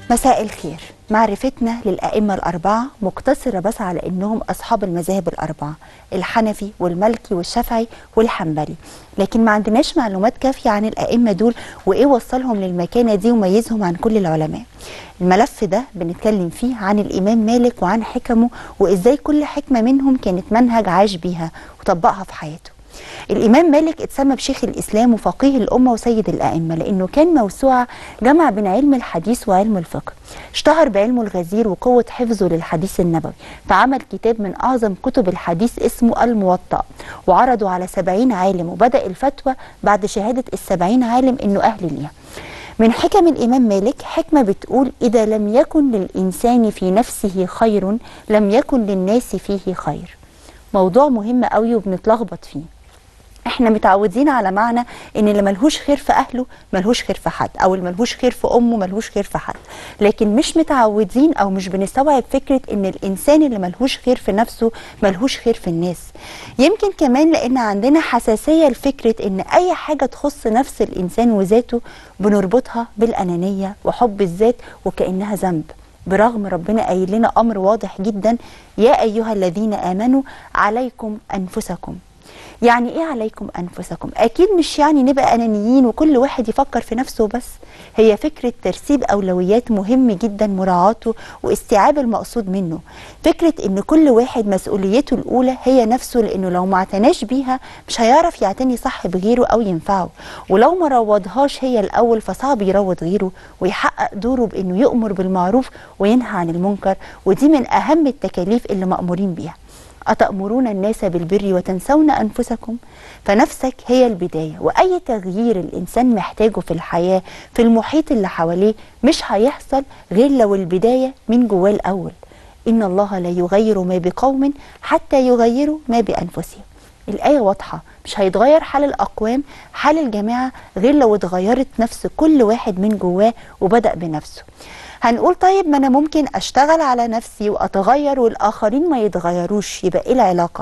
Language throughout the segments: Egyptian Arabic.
مساء الخير معرفتنا للأئمة الأربعة مقتصرة بس على أنهم أصحاب المذاهب الأربعة الحنفي والمالكي والشافعي والحنبلي لكن ما عندناش معلومات كافية عن الأئمة دول وإيه وصلهم للمكانة دي وميزهم عن كل العلماء الملف ده بنتكلم فيه عن الإمام مالك وعن حكمه وإزاي كل حكمة منهم كانت منهج عاش بيها وطبقها في حياته الإمام مالك اتسمى بشيخ الإسلام وفقيه الأمة وسيد الأئمة لأنه كان موسوعة جمع بين علم الحديث وعلم الفقه اشتهر بعلمه الغزير وقوة حفظه للحديث النبوي فعمل كتاب من أعظم كتب الحديث اسمه الموطأ وعرضه على سبعين عالم وبدأ الفتوى بعد شهادة السبعين عالم إنه أهل ليها من حكم الإمام مالك حكمة بتقول إذا لم يكن للإنسان في نفسه خير لم يكن للناس فيه خير موضوع مهم قوي وبنتلخبط فيه احنا متعودين على معنى ان اللي ملهوش خير في اهله ملهوش خير في حد او اللي ملهوش خير في امه ملهوش خير في حد لكن مش متعودين او مش بنستوعب فكره ان الانسان اللي ملهوش خير في نفسه ملهوش خير في الناس يمكن كمان لان عندنا حساسيه لفكره ان اي حاجه تخص نفس الانسان وذاته بنربطها بالانانيه وحب الذات وكانها ذنب برغم ربنا قايل لنا امر واضح جدا يا ايها الذين امنوا عليكم انفسكم يعني ايه عليكم انفسكم اكيد مش يعني نبقى انانيين وكل واحد يفكر في نفسه بس هي فكره ترتيب اولويات مهم جدا مراعاته واستيعاب المقصود منه فكره ان كل واحد مسؤوليته الاولى هي نفسه لانه لو ما اعتناش بيها مش هيعرف يعتني صح بغيره او ينفعه ولو ما روضهاش هي الاول فصعب يروض غيره ويحقق دوره بانه يؤمر بالمعروف وينهى عن المنكر ودي من اهم التكاليف اللي مامورين بيها أتأمرون الناس بالبر وتنسون أنفسكم فنفسك هي البداية وأي تغيير الإنسان محتاجه في الحياة في المحيط اللي حواليه مش هيحصل غير لو البداية من جواه الأول إن الله لا يغير ما بقوم حتى يغيروا ما بأنفسهم الآية واضحة مش هيتغير حال الأقوام حال الجماعة غير لو اتغيرت نفس كل واحد من جواه وبدأ بنفسه هنقول طيب ما انا ممكن اشتغل على نفسي واتغير والاخرين ما يتغيروش يبقى ايه العلاقه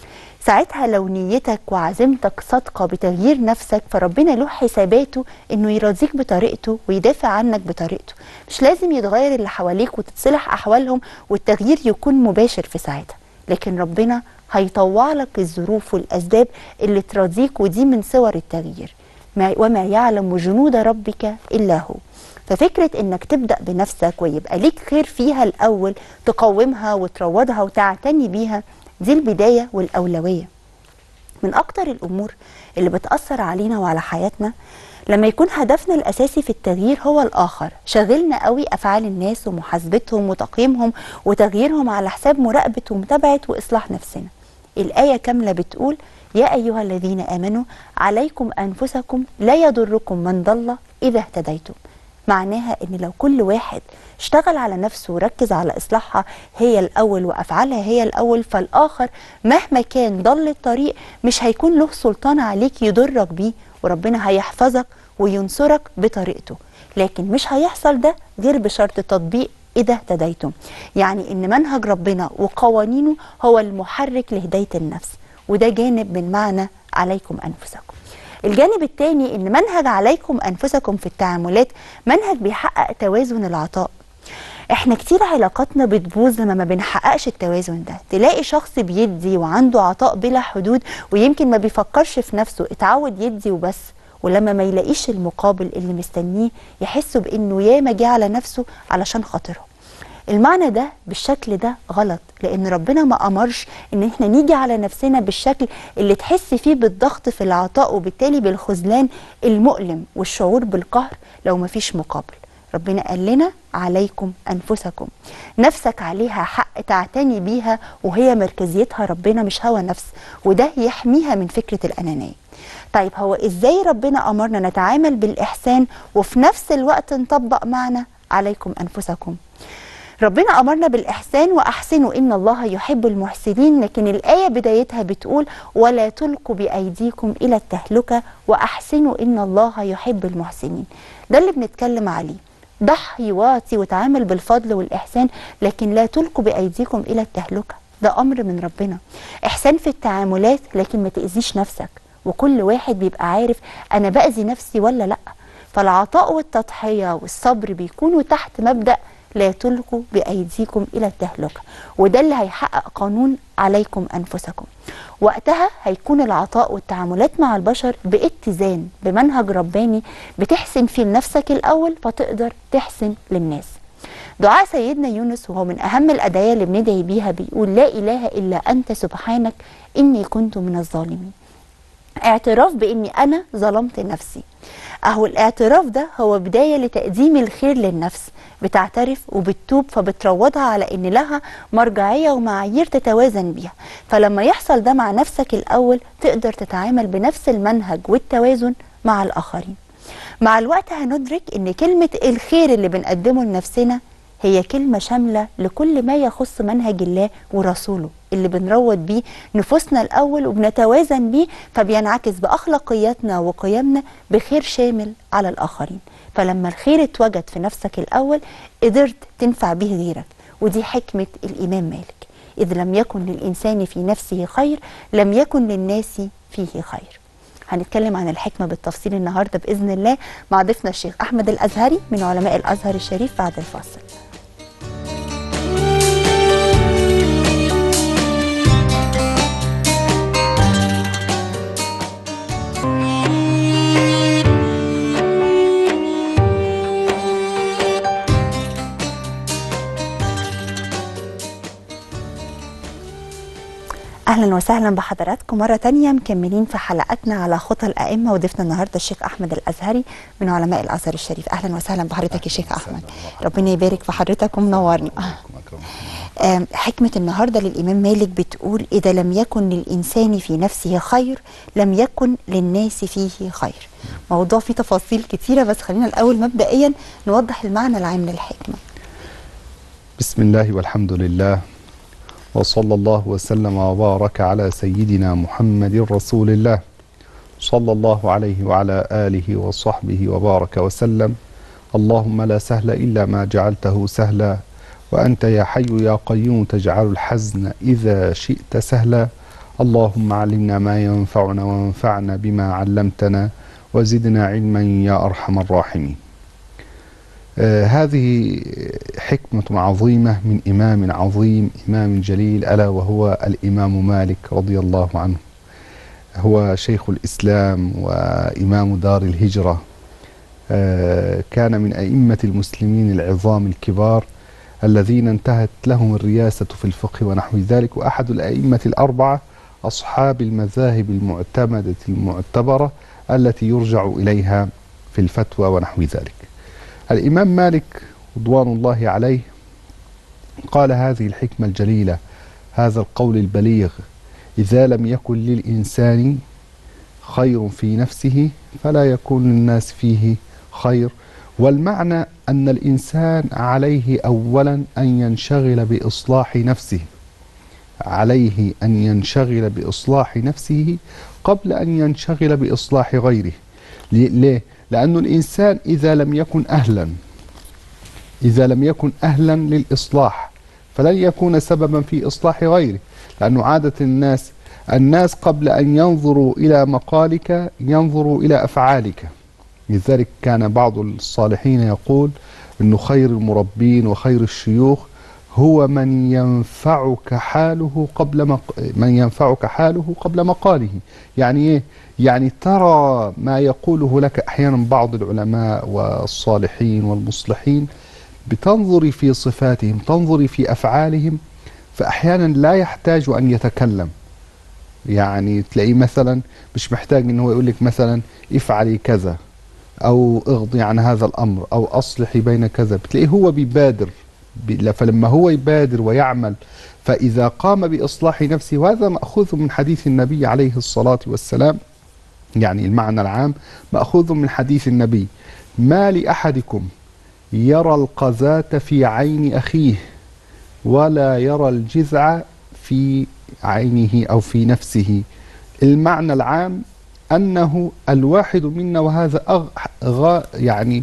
ساعتها لو نيتك وعزيمتك صادقه بتغيير نفسك فربنا له حساباته انه يرضيك بطريقته ويدافع عنك بطريقته مش لازم يتغير اللي حواليك وتتصلح احوالهم والتغيير يكون مباشر في ساعتها لكن ربنا هيطوع لك الظروف والاسباب اللي ترضيك ودي من صور التغيير ما وما يعلم جنود ربك الا هو ففكرة انك تبدأ بنفسك ويبقى ليك خير فيها الاول تقومها وتروضها وتعتني بيها دي البداية والاولوية من اكتر الامور اللي بتأثر علينا وعلى حياتنا لما يكون هدفنا الاساسي في التغيير هو الاخر شغلنا قوي افعال الناس ومحاسبتهم وتقييمهم وتغييرهم على حساب مراقبة ومتابعة واصلاح نفسنا الآية كاملة بتقول يا أيها الذين آمنوا عليكم أنفسكم لا يضركم من ضل إذا اهتديتم معناها ان لو كل واحد اشتغل على نفسه وركز على اصلاحها هي الاول وافعالها هي الاول فالاخر مهما كان ضل الطريق مش هيكون له سلطان عليك يضرك بيه وربنا هيحفظك وينصرك بطريقته لكن مش هيحصل ده غير بشرط تطبيق إذا اهتديتم يعني إن منهج ربنا وقوانينه هو المحرك لهداية النفس وده جانب من معنى عليكم أنفسكم الجانب الثاني ان منهج عليكم انفسكم في التعاملات منهج بيحقق توازن العطاء احنا كتير علاقاتنا بتبوظ لما ما بنحققش التوازن ده تلاقي شخص بيدي وعنده عطاء بلا حدود ويمكن ما بيفكرش في نفسه اتعود يدي وبس ولما ما يلاقيش المقابل اللي مستنيه يحس بانه ياما جه على نفسه علشان خاطرهم المعنى ده بالشكل ده غلط لان ربنا ما امرش ان احنا نيجي على نفسنا بالشكل اللي تحس فيه بالضغط في العطاء وبالتالي بالخذلان المؤلم والشعور بالقهر لو ما فيش مقابل ربنا قال لنا عليكم انفسكم نفسك عليها حق تعتني بيها وهي مركزيتها ربنا مش هوى نفس وده يحميها من فكره الانانيه طيب هو ازاي ربنا امرنا نتعامل بالاحسان وفي نفس الوقت نطبق معنى عليكم انفسكم ربنا امرنا بالاحسان واحسنوا ان الله يحب المحسنين لكن الايه بدايتها بتقول ولا تلقوا بايديكم الى التهلكه واحسنوا ان الله يحب المحسنين ده اللي بنتكلم عليه ضحي واعطي وتعامل بالفضل والاحسان لكن لا تلقوا بايديكم الى التهلكه ده امر من ربنا احسان في التعاملات لكن ما تاذيش نفسك وكل واحد بيبقى عارف انا باذي نفسي ولا لا فالعطاء والتضحية والصبر بيكونوا تحت مبدأ لا تلقوا بأيديكم إلى التهلكة وده اللي هيحقق قانون عليكم أنفسكم وقتها هيكون العطاء والتعاملات مع البشر باتزان بمنهج رباني بتحسن فيه لنفسك الأول فتقدر تحسن للناس دعاء سيدنا يونس وهو من أهم الأدعية اللي بندعي بيها بيقول لا إله إلا أنت سبحانك إني كنت من الظالمين اعتراف بإني أنا ظلمت نفسي أهو الاعتراف ده هو بداية لتقديم الخير للنفس بتعترف وبتتوب فبتروضها على إن لها مرجعية ومعايير تتوازن بيها فلما يحصل ده مع نفسك الأول تقدر تتعامل بنفس المنهج والتوازن مع الآخرين مع الوقت هندرك إن كلمة الخير اللي بنقدمه لنفسنا هي كلمة شاملة لكل ما يخص منهج الله ورسوله اللي بنروض بيه نفوسنا الأول وبنتوازن بيه فبينعكس بأخلاقياتنا وقيمنا بخير شامل على الآخرين فلما الخير اتوجد في نفسك الأول قدرت تنفع به غيرك ودي حكمة الإمام مالك إذ لم يكن للإنسان في نفسه خير لم يكن للناس فيه خير هنتكلم عن الحكمة بالتفصيل النهاردة بإذن الله مع ضيفنا الشيخ أحمد الأزهري من علماء الأزهر الشريف بعد الفاصل اهلا وسهلا بحضراتكم مره تانية مكملين في حلقتنا على خطى الائمه وضيفنا النهارده الشيخ احمد الازهري من علماء الازهر الشريف اهلا وسهلا بحضرتك يا شيخ احمد ربنا يبارك في حضرتك ومنورنا آم، حكمه النهارده للامام مالك بتقول اذا لم يكن للانسان في نفسه خير لم يكن للناس فيه خير موضوع فيه تفاصيل كتيره بس خلينا الاول مبدئيا نوضح المعنى العام للحكمه بسم الله والحمد لله وصلى الله وسلم وبارك على سيدنا محمد رسول الله صلى الله عليه وعلى آله وصحبه وبارك وسلم اللهم لا سهل إلا ما جعلته سهلا وأنت يا حي يا قيوم تجعل الحزن إذا شئت سهلا اللهم علمنا ما ينفعنا وانفعنا بما علمتنا وزدنا علما يا أرحم الراحمين آه هذه حكمة عظيمة من إمام عظيم إمام جليل ألا وهو الإمام مالك رضي الله عنه هو شيخ الإسلام وإمام دار الهجرة آه كان من أئمة المسلمين العظام الكبار الذين انتهت لهم الرياسة في الفقه ونحو ذلك وأحد الأئمة الأربعة أصحاب المذاهب المعتمدة المعتبرة التي يرجع إليها في الفتوى ونحو ذلك الإمام مالك رضوان الله عليه قال هذه الحكمة الجليلة هذا القول البليغ إذا لم يكن للإنسان خير في نفسه فلا يكون للناس فيه خير والمعنى أن الإنسان عليه أولا أن ينشغل بإصلاح نفسه عليه أن ينشغل بإصلاح نفسه قبل أن ينشغل بإصلاح غيره ليه؟ لأن الإنسان إذا لم يكن أهلا إذا لم يكن أهلا للإصلاح فلن يكون سببا في إصلاح غيره لأنه عادة الناس الناس قبل أن ينظروا إلى مقالك ينظروا إلى أفعالك لذلك كان بعض الصالحين يقول أنه خير المربين وخير الشيوخ هو من ينفعك حاله قبل مق... من ينفعك حاله قبل مقاله يعني ايه يعني ترى ما يقوله لك احيانا بعض العلماء والصالحين والمصلحين بتنظري في صفاتهم تنظري في افعالهم فاحيانا لا يحتاج ان يتكلم يعني تلاقيه مثلا مش محتاج ان هو يقول لك مثلا افعلي كذا او اغضي عن هذا الامر او اصلحي بين كذا بتلاقيه هو بيبادر فلما هو يبادر ويعمل فإذا قام بإصلاح نفسه وهذا مأخوذ من حديث النبي عليه الصلاة والسلام يعني المعنى العام مأخوذ من حديث النبي ما لأحدكم يرى القذاة في عين أخيه ولا يرى الجزع في عينه أو في نفسه المعنى العام أنه الواحد منا وهذا أغ... غ... يعني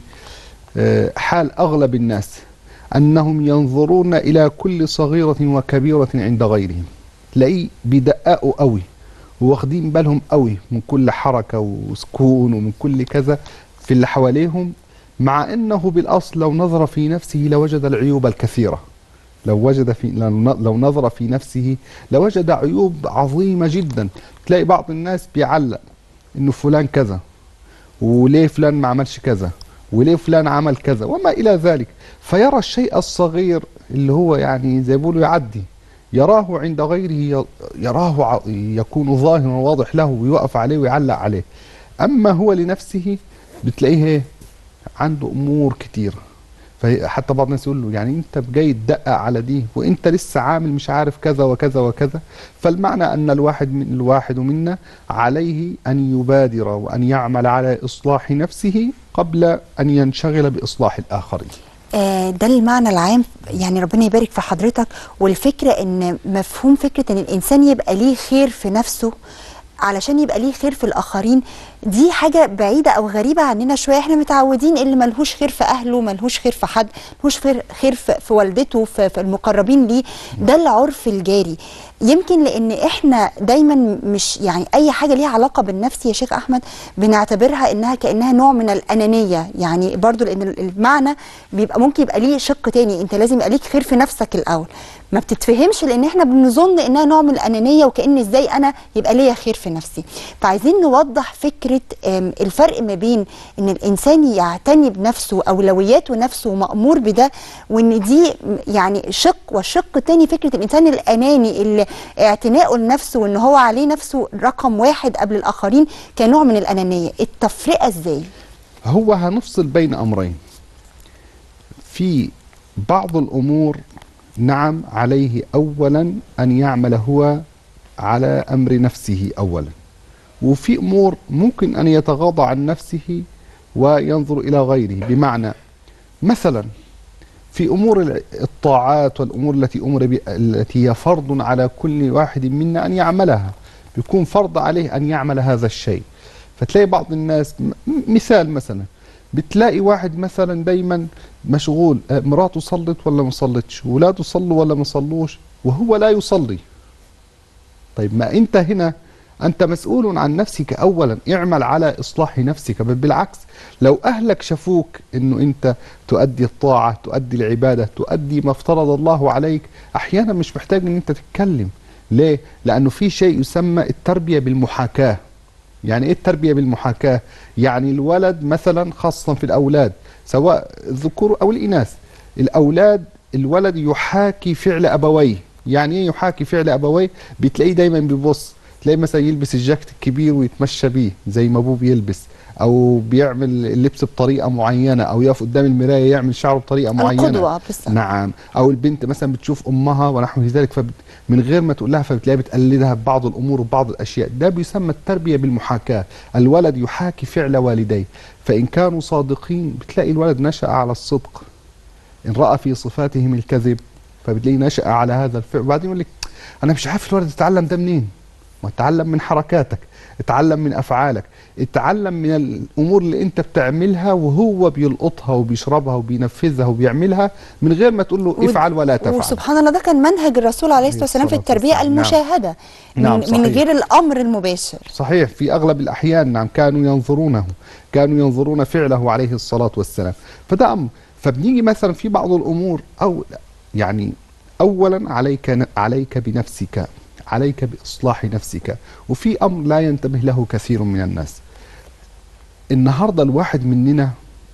حال أغلب الناس أنهم ينظرون إلى كل صغيرة وكبيرة عند غيرهم تلاقيه بيدققوا قوي واخدين بالهم قوي من كل حركة وسكون ومن كل كذا في في اللي حواليهم مع انه بالاصل لو نظر في نفسه لوجد العيوب الكثيره لو وجد في لو نظر في نفسه لوجد عيوب عظيمه جدا تلاقي بعض الناس بيعلق انه فلان كذا وليه فلان ما عملش كذا وليه فلان عمل كذا وما الى ذلك فيرى الشيء الصغير اللي هو يعني زي ما بيقولوا يعدي يراه عند غيره يراه ع- يكون ظاهرا واضح له ويوقف عليه ويعلق عليه اما هو لنفسه بتلاقيه إيه؟ عنده امور كتيره فحتى بعض الناس يقول له يعني انت جاي تدقق على دي وانت لسه عامل مش عارف كذا وكذا وكذا فالمعنى ان الواحد من الواحد منا عليه ان يبادر وان يعمل على اصلاح نفسه قبل ان ينشغل باصلاح الاخرين آه، ده المعنى العام يعني ربنا يبارك في حضرتك والفكرة ان مفهوم فكرة ان الانسان يبقى ليه خير في نفسه علشان يبقى ليه خير في الاخرين دي حاجة بعيدة او غريبة عننا شوية احنا متعودين اللي ملهوش خير في اهله ملهوش خير في حد ملهوش خير خير في, في والدته في, في المقربين ليه ده العرف الجاري يمكن لان احنا دايما مش يعني اي حاجه ليها علاقه بالنفس يا شيخ احمد بنعتبرها انها كانها نوع من الانانيه يعني برضو لان المعنى بيبقى ممكن يبقى ليه شق تاني انت لازم يبقى ليك خير في نفسك الاول ما بتتفهمش لان احنا بنظن انها نوع من الانانيه وكان ازاي انا يبقى ليا خير في نفسي فعايزين نوضح فكره آم، الفرق ما بين ان الانسان يعتني بنفسه اولوياته نفسه مامور بده وان دي م- يعني شق والشق التاني فكره الانسان الاناني اللي اعتناؤه لنفسه وان هو عليه نفسه رقم واحد قبل الاخرين كنوع من الانانيه التفرقه ازاي هو هنفصل بين امرين في بعض الامور نعم عليه اولا ان يعمل هو على امر نفسه اولا وفي امور ممكن ان يتغاضى عن نفسه وينظر الى غيره بمعنى مثلا في امور ال- الطاعات والامور التي امر ب... التي هي فرض على كل واحد منا ان يعملها بيكون فرض عليه ان يعمل هذا الشيء فتلاقي بعض الناس م- مثال مثلا بتلاقي واحد مثلا دايما مشغول آه، مراته صلت ولا ما صلتش ولاده صلوا ولا ما صلوش وهو لا يصلي طيب ما انت هنا انت مسؤول عن نفسك اولا اعمل على اصلاح نفسك بل بالعكس لو اهلك شافوك انه انت تؤدي الطاعه تؤدي العباده تؤدي ما افترض الله عليك احيانا مش محتاج ان انت تتكلم ليه لانه في شيء يسمى التربيه بالمحاكاه يعني ايه التربيه بالمحاكاه يعني الولد مثلا خاصه في الاولاد سواء الذكور او الاناث الاولاد الولد يحاكي فعل ابويه يعني ايه يحاكي فعل ابويه بتلاقيه دايما بيبص تلاقيه مثلا يلبس الجاكيت الكبير ويتمشى بيه زي ما ابوه بيلبس او بيعمل اللبس بطريقه معينه او يقف قدام المرايه يعمل شعره بطريقه معينه القدوه بس نعم او البنت مثلا بتشوف امها ونحو ذلك فبت من غير ما تقول لها فبتلاقيها بتقلدها ببعض الامور وبعض الاشياء ده بيسمى التربيه بالمحاكاه الولد يحاكي فعل والديه فان كانوا صادقين بتلاقي الولد نشا على الصدق ان راى في صفاتهم الكذب فبتلاقيه نشا على هذا الفعل وبعدين يقول لك انا مش عارف الولد اتعلم ده منين ما اتعلم من حركاتك اتعلم من افعالك اتعلم من الامور اللي انت بتعملها وهو بيلقطها وبيشربها وبينفذها وبيعملها من غير ما تقول له ود- افعل ولا تفعل وسبحان الله ده كان منهج الرسول عليه الصلاه والسلام في الصلاة التربيه والسلام. نعم. المشاهده من, نعم، من صحيح. غير الامر المباشر صحيح في اغلب الاحيان نعم كانوا ينظرونه كانوا ينظرون فعله عليه الصلاه والسلام فده امر فبنيجي مثلا في بعض الامور او يعني اولا عليك عليك بنفسك عليك باصلاح نفسك وفي امر لا ينتبه له كثير من الناس النهارده الواحد مننا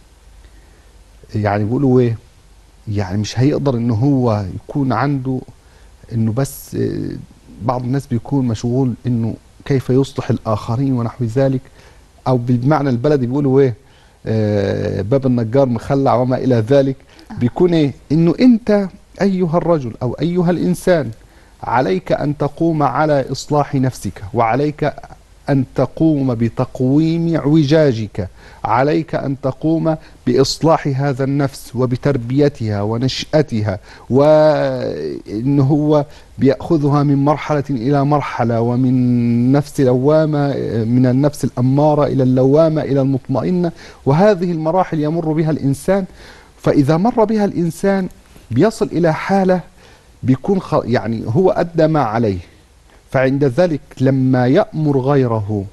يعني بيقولوا ايه يعني مش هيقدر ان هو يكون عنده انه بس آه، بعض الناس بيكون مشغول انه كيف يصلح الاخرين ونحو ذلك او بالمعنى البلدي بيقولوا ايه آه، باب النجار مخلع وما الى ذلك بيكون ايه انه انت ايها الرجل او ايها الانسان عليك ان تقوم على اصلاح نفسك وعليك ان تقوم بتقويم اعوجاجك عليك ان تقوم باصلاح هذا النفس وبتربيتها ونشاتها وان هو بياخذها من مرحله الى مرحله ومن نفس لوامه من النفس الاماره الى اللوامه الى المطمئنه وهذه المراحل يمر بها الانسان فاذا مر بها الانسان بيصل الى حاله بيكون خ... يعني هو ادى ما عليه فعند ذلك لما يامر غيره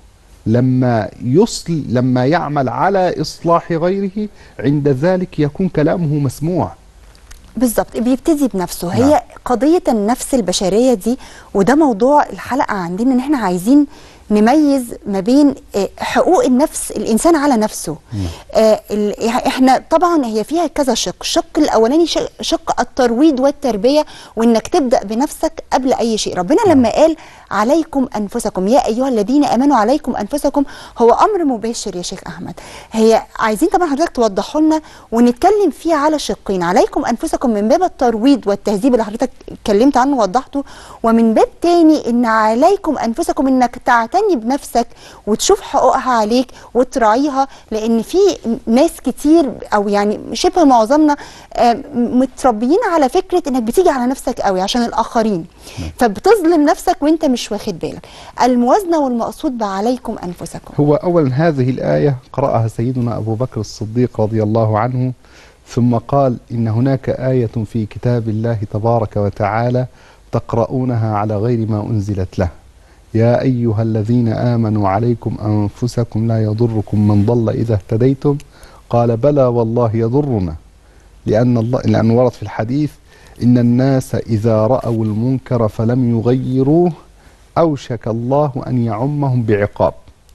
لما يصل لما يعمل على إصلاح غيره عند ذلك يكون كلامه مسموع بالظبط بيبتدي بنفسه نعم. هي قضية النفس البشرية دي وده موضوع الحلقة عندنا ان احنا عايزين نميز ما بين آه، حقوق النفس الانسان على نفسه آه، ال- احنا طبعا هي فيها كذا شق الشق الاولاني ش- شق الترويض والتربيه وانك تبدا بنفسك قبل اي شيء ربنا لما قال عليكم انفسكم يا ايها الذين امنوا عليكم انفسكم هو امر مباشر يا شيخ احمد هي عايزين طبعا حضرتك توضحوا لنا ونتكلم فيه على شقين عليكم انفسكم من باب الترويض والتهذيب اللي حضرتك اتكلمت عنه ووضحته ومن باب تاني ان عليكم انفسكم انك تعتني بنفسك وتشوف حقوقها عليك وتراعيها لان في ناس كتير او يعني شبه معظمنا آه، متربيين على فكره انك بتيجي على نفسك قوي عشان الاخرين فبتظلم نفسك وانت مش واخد بالك الموازنه والمقصود بعليكم انفسكم هو أولا هذه الآية قرأها سيدنا أبو بكر الصديق رضي الله عنه ثم قال إن هناك آية في كتاب الله تبارك وتعالى تقرؤونها على غير ما أنزلت له يا أيها الذين آمنوا عليكم أنفسكم لا يضركم من ضل إذا اهتديتم قال بلى والله يضرنا لأن الله لأن ورد في الحديث إن الناس إذا رأوا المنكر فلم يغيروه أوشك الله أن يعمهم بعقاب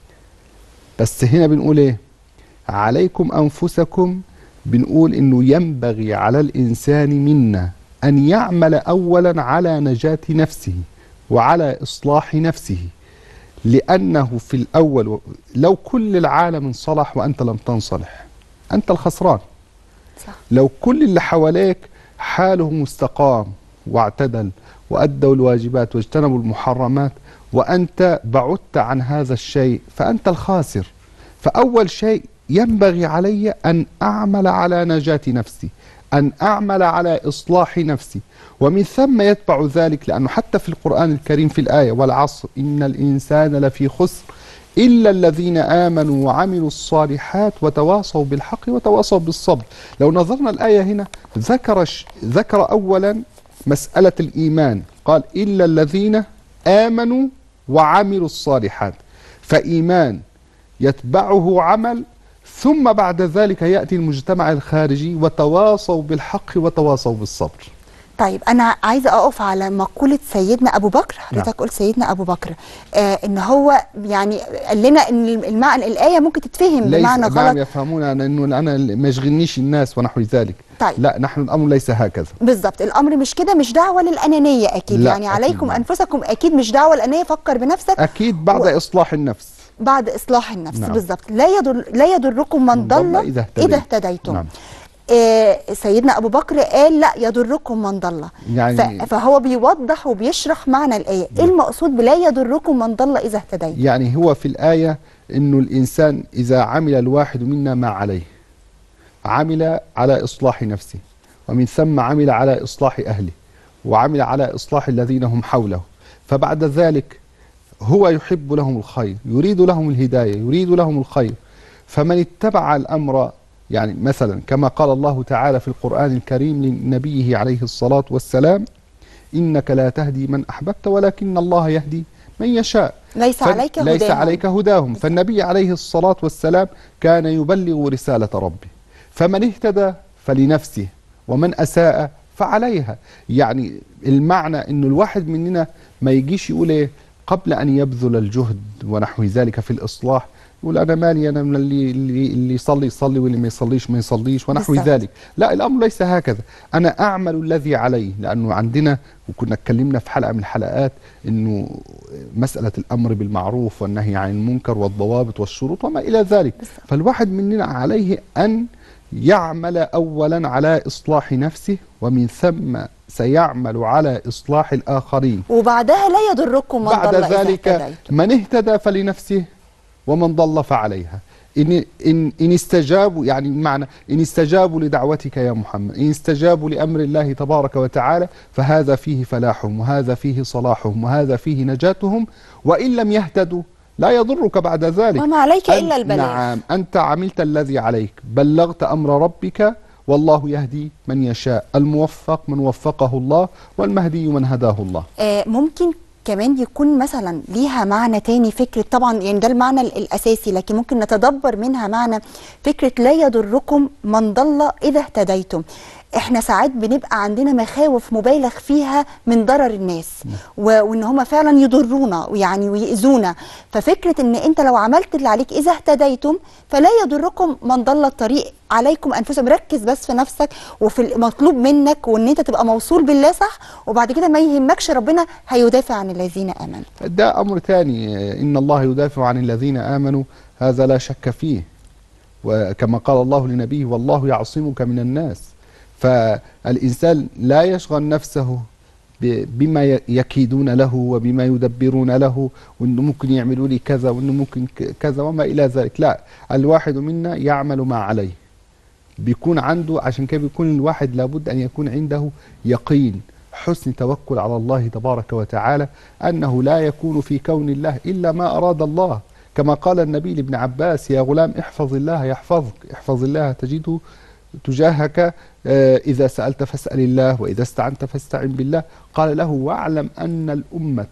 بس هنا بنقول إيه عليكم أنفسكم بنقول إنه ينبغي على الإنسان منا أن يعمل أولا على نجاة نفسه وعلى إصلاح نفسه لأنه في الأول لو كل العالم انصلح وأنت لم تنصلح أنت الخسران صح لو كل اللي حواليك حالهم استقام واعتدل وأدوا الواجبات واجتنبوا المحرمات وأنت بعدت عن هذا الشيء فأنت الخاسر فأول شيء ينبغي علي أن أعمل على نجاة نفسي أن أعمل على إصلاح نفسي ومن ثم يتبع ذلك لأنه حتى في القرآن الكريم في الآية والعصر إن الإنسان لفي خسر إلا الذين آمنوا وعملوا الصالحات وتواصوا بالحق وتواصوا بالصبر لو نظرنا الآية هنا ذكر, ش... ذكر أولا مسألة الإيمان قال إلا الذين آمنوا وعملوا الصالحات فإيمان يتبعه عمل ثم بعد ذلك يأتي المجتمع الخارجي وتواصوا بالحق وتواصوا بالصبر طيب انا عايزه اقف على مقوله سيدنا ابو بكر حضرتك نعم. قلت سيدنا ابو بكر آه ان هو يعني قال لنا ان المعنى الايه ممكن تتفهم ليس بمعنى نعم غلط يفهمون أن انه انا ما يشغلنيش الناس ونحو ذلك طيب. لا نحن الامر ليس هكذا بالظبط الامر مش كده مش دعوه للانانيه اكيد لا، يعني أكيد عليكم لا. انفسكم اكيد مش دعوه للانانيه فكر بنفسك اكيد بعد و- اصلاح النفس بعد اصلاح النفس نعم. بالظبط لا يضر لا يضركم من من ضل ضل إذا اذا اهتديت. اهتديتم نعم. آه سيدنا ابو بكر قال لا يضركم من ضل يعني- ف- فهو بيوضح وبيشرح معنى الايه ايه المقصود بلا يضركم من ضل اذا اهتديتم يعني هو في الآية أنه الإنسان إذا عمل الواحد منا ما عليه عمل على إصلاح نفسه ومن ثم عمل على إصلاح أهله وعمل على إصلاح الذين هم حوله فبعد ذلك هو يحب لهم الخير يريد لهم الهداية يريد لهم الخير فمن اتبع الأمر يعني مثلا كما قال الله تعالى في القرآن الكريم لنبيه عليه الصلاة والسلام إنك لا تهدي من أحببت ولكن الله يهدي من يشاء ليس فن- عليك ليس هداهم. عليك هداهم فالنبي عليه الصلاة والسلام كان يبلغ رسالة ربه فمن اهتدى فلنفسه ومن أساء فعليها يعني المعنى أنه الواحد مننا ما يجيش يقول إيه قبل أن يبذل الجهد ونحو ذلك في الإصلاح يقول أنا مالي أنا من اللي, اللي, اللي يصلي يصلي واللي ما يصليش ما يصليش ونحو بالظبط. ذلك لا الأمر ليس هكذا أنا أعمل الذي علي لأنه عندنا وكنا اتكلمنا في حلقة من الحلقات أنه مسألة الأمر بالمعروف والنهي عن المنكر والضوابط والشروط وما إلى ذلك بالظبط. فالواحد مننا عليه أن يعمل أولا على إصلاح نفسه ومن ثم سيعمل على إصلاح الآخرين وبعدها لا يضركم من بعد ضل إذا ذلك اهتديتم. من اهتدى فلنفسه ومن ضل فعليها إن, إن, إن استجابوا يعني معنى إن استجابوا لدعوتك يا محمد إن استجابوا لأمر الله تبارك وتعالى فهذا فيه فلاحهم وهذا فيه صلاحهم وهذا فيه نجاتهم وإن لم يهتدوا لا يضرك بعد ذلك وما عليك أن- إلا البلاغ. نعم أنت عملت الذي عليك بلغت أمر ربك والله يهدي من يشاء الموفق من وفقه الله والمهدي من هداه الله آه ممكن كمان يكون مثلا ليها معنى تاني فكرة طبعا يعني ده المعنى ال- الأساسي لكن ممكن نتدبر منها معنى فكرة لا يضركم من ضل إذا اهتديتم احنا ساعات بنبقى عندنا مخاوف مبالغ فيها من ضرر الناس و- وان هم فعلا يضرونا يعني ويأذونا ففكرة ان انت لو عملت اللي عليك اذا اهتديتم فلا يضركم من ضل الطريق عليكم انفسكم ركز بس في نفسك وفي المطلوب منك وان انت تبقى موصول بالله صح وبعد كده ما يهمكش ربنا هيدافع عن الذين امنوا ده أمر ثاني إن الله يدافع عن الذين آمنوا هذا لا شك فيه وكما قال الله لنبيه والله يعصمك من الناس فالإنسان لا يشغل نفسه ب- بما ي- يكيدون له وبما يدبرون له وانه ممكن يعملوا لي كذا وانه ممكن ك- كذا وما الى ذلك لا الواحد منا يعمل ما عليه بيكون عنده عشان كده بيكون الواحد لابد ان يكون عنده يقين حسن توكل على الله تبارك وتعالى انه لا يكون في كون الله الا ما اراد الله كما قال النبي لابن عباس يا غلام احفظ الله يحفظك احفظ الله تجده تجاهك آه، إذا سألت فاسأل الله وإذا استعنت فاستعن بالله قال له واعلم أن الأمة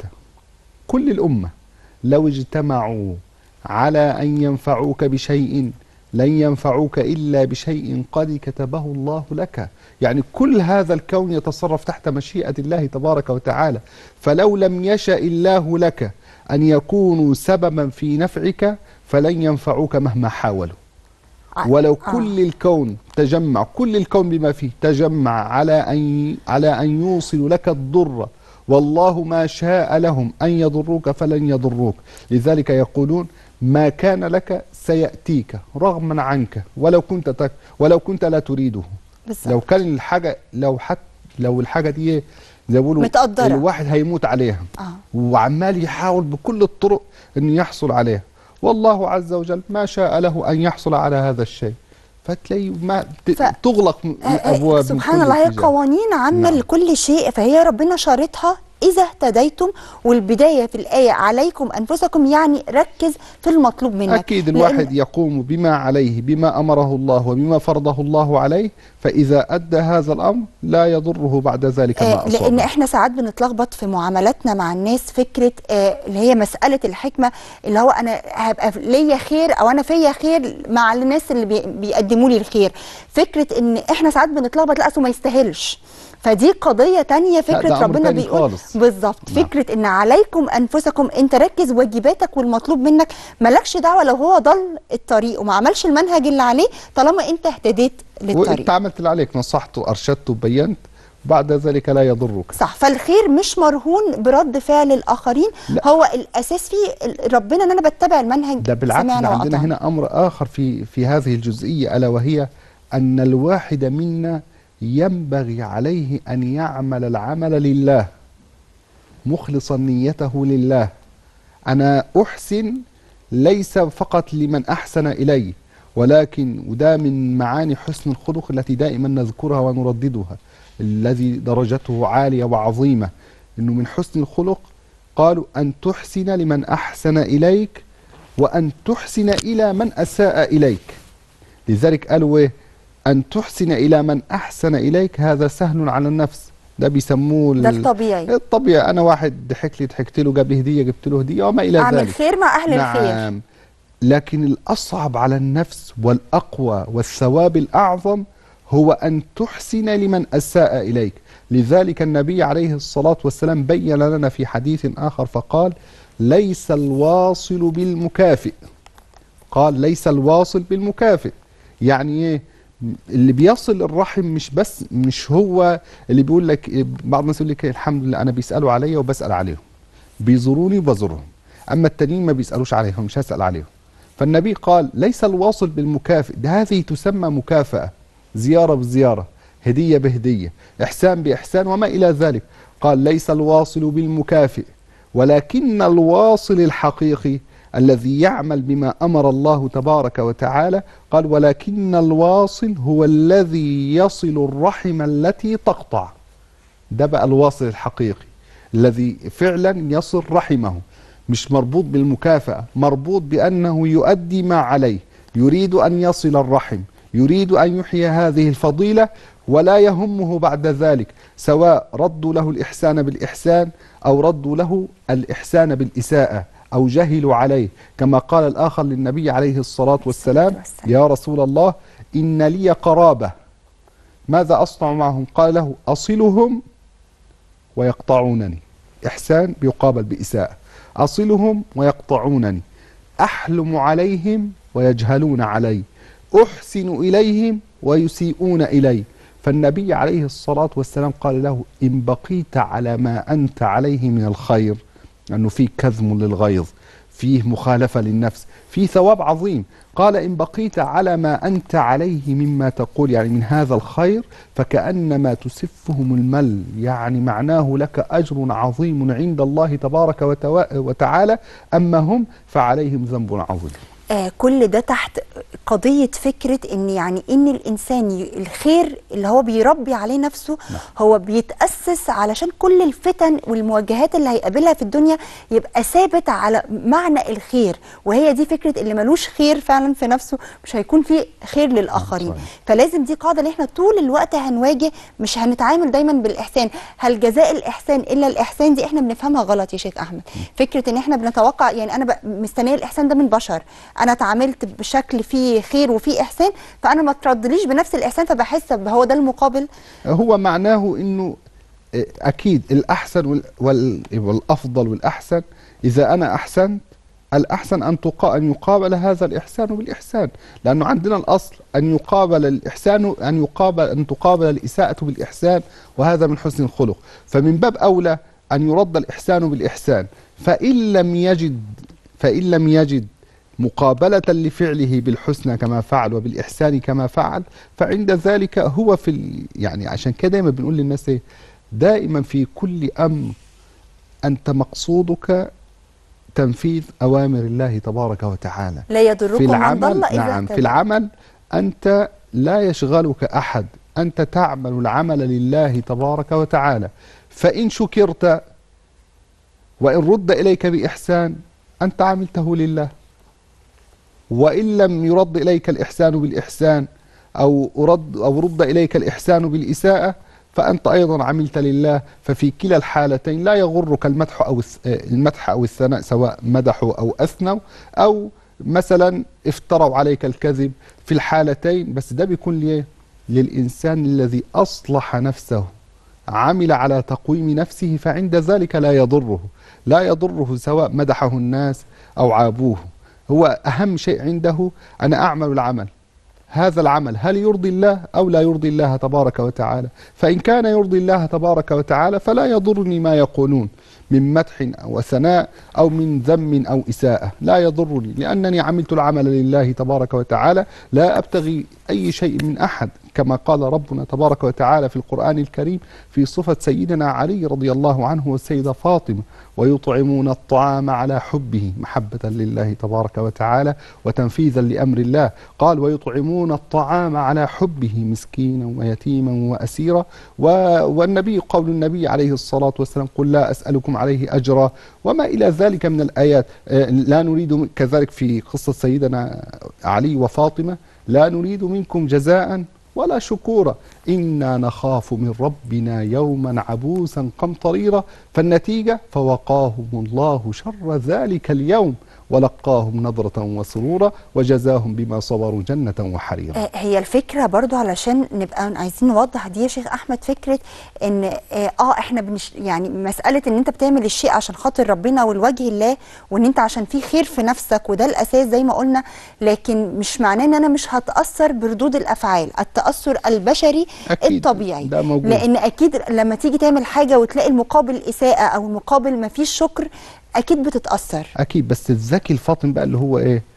كل الأمة لو اجتمعوا على أن ينفعوك بشيء لن ينفعوك إلا بشيء قد كتبه الله لك يعني كل هذا الكون يتصرف تحت مشيئة الله تبارك وتعالى فلو لم يشأ الله لك أن يكونوا سببا في نفعك فلن ينفعوك مهما حاولوا ولو آه. كل الكون تجمع كل الكون بما فيه تجمع على أن على أن يوصلوا لك الضر والله ما شاء لهم أن يضروك فلن يضروك لذلك يقولون ما كان لك سيأتيك رغما عنك ولو كنت تك ولو كنت لا تريده بالظبط لو كان الحاجة لو حت لو الحاجة دي زي ما بيقولوا متقدرة. الواحد هيموت عليها اه وعمال يحاول بكل الطرق انه يحصل عليها والله عز وجل ما شاء له ان يحصل على هذا الشيء فتلاقي ما ت- ف- تغلق م- آه، آه، الابواب من سبحان كل الله هي اتجاه. قوانين عامة نعم. لكل شيء فهي ربنا شارطها إذا اهتديتم والبداية في الآية عليكم أنفسكم يعني ركز في المطلوب منك اكيد لأن- الواحد يقوم بما عليه بما امره الله وبما فرضه الله عليه فاذا ادى هذا الامر لا يضره بعد ذلك ما آه، لان اصابه احنا ساعات بنتلخبط في معاملاتنا مع الناس فكره آه، اللي هي مساله الحكمه اللي هو انا هبقى ليا خير او انا فيا خير مع الناس اللي بي- بيقدموا لي الخير فكره ان احنا ساعات بنتلخبط لا أصله ما يستاهلش فدي قضيه تانية فكره ده أمر ربنا تاني بيقول خالص. بالظبط نعم. فكره ان عليكم انفسكم انت ركز واجباتك والمطلوب منك مالكش دعوه لو هو ضل الطريق وما عملش المنهج اللي عليه طالما انت اهتديت للطريق وانت عملت اللي عليك نصحت وارشدت وبينت بعد ذلك لا يضرك صح فالخير مش مرهون برد فعل الاخرين لا. هو الاساس فيه ال- ربنا ان انا بتبع المنهج ده بالعكس ده سمعنا عندنا وأطعنا. هنا امر اخر في في هذه الجزئيه الا وهي ان الواحد منا ينبغي عليه ان يعمل العمل لله مخلصا نيته لله انا احسن ليس فقط لمن احسن الي ولكن وده من معاني حسن الخلق التي دائما نذكرها ونرددها الذي درجته عاليه وعظيمه انه من حسن الخلق قالوا ان تحسن لمن احسن اليك وأن تحسن إلى من أساء إليك لذلك قالوا إيه أن تحسن إلى من أحسن إليك هذا سهل على النفس ده بيسموه ده ال- الطبيعي الطبيعي أنا واحد ضحك لي ضحكت له جاب لي هدية جبت له هدية وما إلى اعمل ذلك خير مع اهل الخير نعم لكن الأصعب على النفس والأقوى والثواب الأعظم هو أن تحسن لمن أساء إليك لذلك النبي عليه الصلاة والسلام بين لنا في حديث آخر فقال ليس الواصل بالمكافئ قال ليس الواصل بالمكافئ يعني ايه اللي بيصل الرحم مش بس مش هو اللي بيقول لك بعض الناس يقول لك الحمد لله انا بيسالوا عليا وبسال عليهم بيزوروني وبزورهم اما التانيين ما بيسالوش عليهم مش هسال عليهم فالنبي قال ليس الواصل بالمكافئ ده هذه تسمى مكافاه زياره بزياره هديه بهديه احسان باحسان وما الى ذلك قال ليس الواصل بالمكافئ ولكن الواصل الحقيقي الذي يعمل بما امر الله تبارك وتعالى قال ولكن الواصل هو الذي يصل الرحم التي تقطع ده بقى الواصل الحقيقي الذي فعلا يصل رحمه مش مربوط بالمكافأة مربوط بأنه يؤدي ما عليه يريد أن يصل الرحم يريد أن يحيي هذه الفضيلة ولا يهمه بعد ذلك سواء ردوا له الإحسان بالإحسان أو ردوا له الإحسان بالإساءة أو جهلوا عليه كما قال الآخر للنبي عليه الصلاة والسلام والسلام. يا رسول الله إن لي قرابة ماذا أصنع معهم قال له أصلهم ويقطعونني إحسان بيقابل بإساءة أصلهم ويقطعونني أحلم عليهم ويجهلون علي أحسن إليهم ويسيئون إلي فالنبي عليه الصلاة والسلام قال له إن بقيت على ما أنت عليه من الخير أنه فيه كذم للغيظ فيه مخالفة للنفس فيه ثواب عظيم قال إن بقيت على ما أنت عليه مما تقول يعني من هذا الخير فكأنما تسفهم المل يعني معناه لك أجر عظيم عند الله تبارك وتوا- وتعالى أما هم فعليهم ذنب عظيم آه كل ده تحت قضية فكرة ان يعني ان الانسان ي- الخير اللي هو بيربي عليه نفسه هو بيتأسس علشان كل الفتن والمواجهات اللي هيقابلها في الدنيا يبقى ثابت على معنى الخير وهي دي فكرة اللي ملوش خير فعلا في نفسه مش هيكون فيه خير للآخرين صحيح. فلازم دي قاعدة اللي احنا طول الوقت هنواجه مش هنتعامل دايما بالإحسان هل جزاء الإحسان إلا الإحسان دي احنا بنفهمها غلط يا شيخ أحمد فكرة ان احنا بنتوقع يعني أنا ب- مستنية الإحسان ده من بشر أنا اتعاملت بشكل فيه خير وفيه إحسان فأنا ما تردليش بنفس الإحسان فبحس هو ده المقابل هو معناه انه اكيد الاحسن وال- وال- والافضل والاحسن اذا انا احسنت الاحسن ان تقا ان يقابل هذا الاحسان بالاحسان لانه عندنا الاصل ان يقابل الاحسان ان يقابل ان تقابل الاساءه بالاحسان وهذا من حسن الخلق فمن باب اولى ان يرد الاحسان بالاحسان فان لم يجد فان لم يجد مقابلة لفعله بالحسنى كما فعل وبالإحسان كما فعل فعند ذلك هو في ال... يعني عشان كده دايما بنقول للناس ايه دائما في كل أمر أنت مقصودك تنفيذ أوامر الله تبارك وتعالى لا يضركم في من العمل ضل إذا نعم في اهتدى. العمل أنت لا يشغلك أحد أنت تعمل العمل لله تبارك وتعالى فإن شكرت وإن رد إليك بإحسان أنت عملته لله وإن لم يرد إليك الإحسان بالإحسان أو رد أو رد إليك الإحسان بالإساءة فأنت أيضا عملت لله ففي كلا الحالتين لا يغرك المدح أو الث- آه، المدح أو الثناء سواء مدحوا أو أثنوا أو مثلا افتروا عليك الكذب في الحالتين بس ده بيكون ليه للإنسان الذي أصلح نفسه عمل على تقويم نفسه فعند ذلك لا يضره لا يضره سواء مدحه الناس أو عابوه هو أهم شيء عنده أنا أعمل العمل هذا العمل هل يرضي الله أو لا يرضي الله تبارك وتعالى فإن كان يرضي الله تبارك وتعالى فلا يضرني ما يقولون من مدح أو ثناء أو من ذم أو إساءة لا يضرني لأنني عملت العمل لله تبارك وتعالى لا أبتغي أي شيء من أحد كما قال ربنا تبارك وتعالى في القرآن الكريم في صفة سيدنا علي رضي الله عنه والسيدة فاطمة ويطعمون الطعام على حبه محبة لله تبارك وتعالى وتنفيذا لأمر الله قال ويطعمون الطعام على حبه مسكينا ويتيما وأسيرا و... والنبي قول النبي عليه الصلاة والسلام قل لا أسألكم عليه أجرا وما إلى ذلك من الآيات آه، لا نريد كذلك في قصة سيدنا علي وفاطمة لا نريد منكم جزاء ولا شكورا إنا نخاف من ربنا يوما عبوسا قمطريرا فالنتيجة فوقاهم الله شر ذلك اليوم ولقاهم نظرة وسرورا وجزاهم بما صبروا جنة وحريرا آه، هي الفكره برضو علشان نبقى عايزين نوضح دي يا شيخ احمد فكره ان اه آه، احنا بنش يعني مساله ان انت بتعمل الشيء عشان خاطر ربنا والوجه الله وان انت عشان في خير في نفسك وده الاساس زي ما قلنا لكن مش معناه ان انا مش هتاثر بردود الافعال التاثر البشري أكيد، الطبيعي ده موجود. لان اكيد لما تيجي تعمل حاجه وتلاقي المقابل اساءه او المقابل ما فيش شكر اكيد بتتاثر أكيد بس الذكي الفاطن بقى اللي هو إيه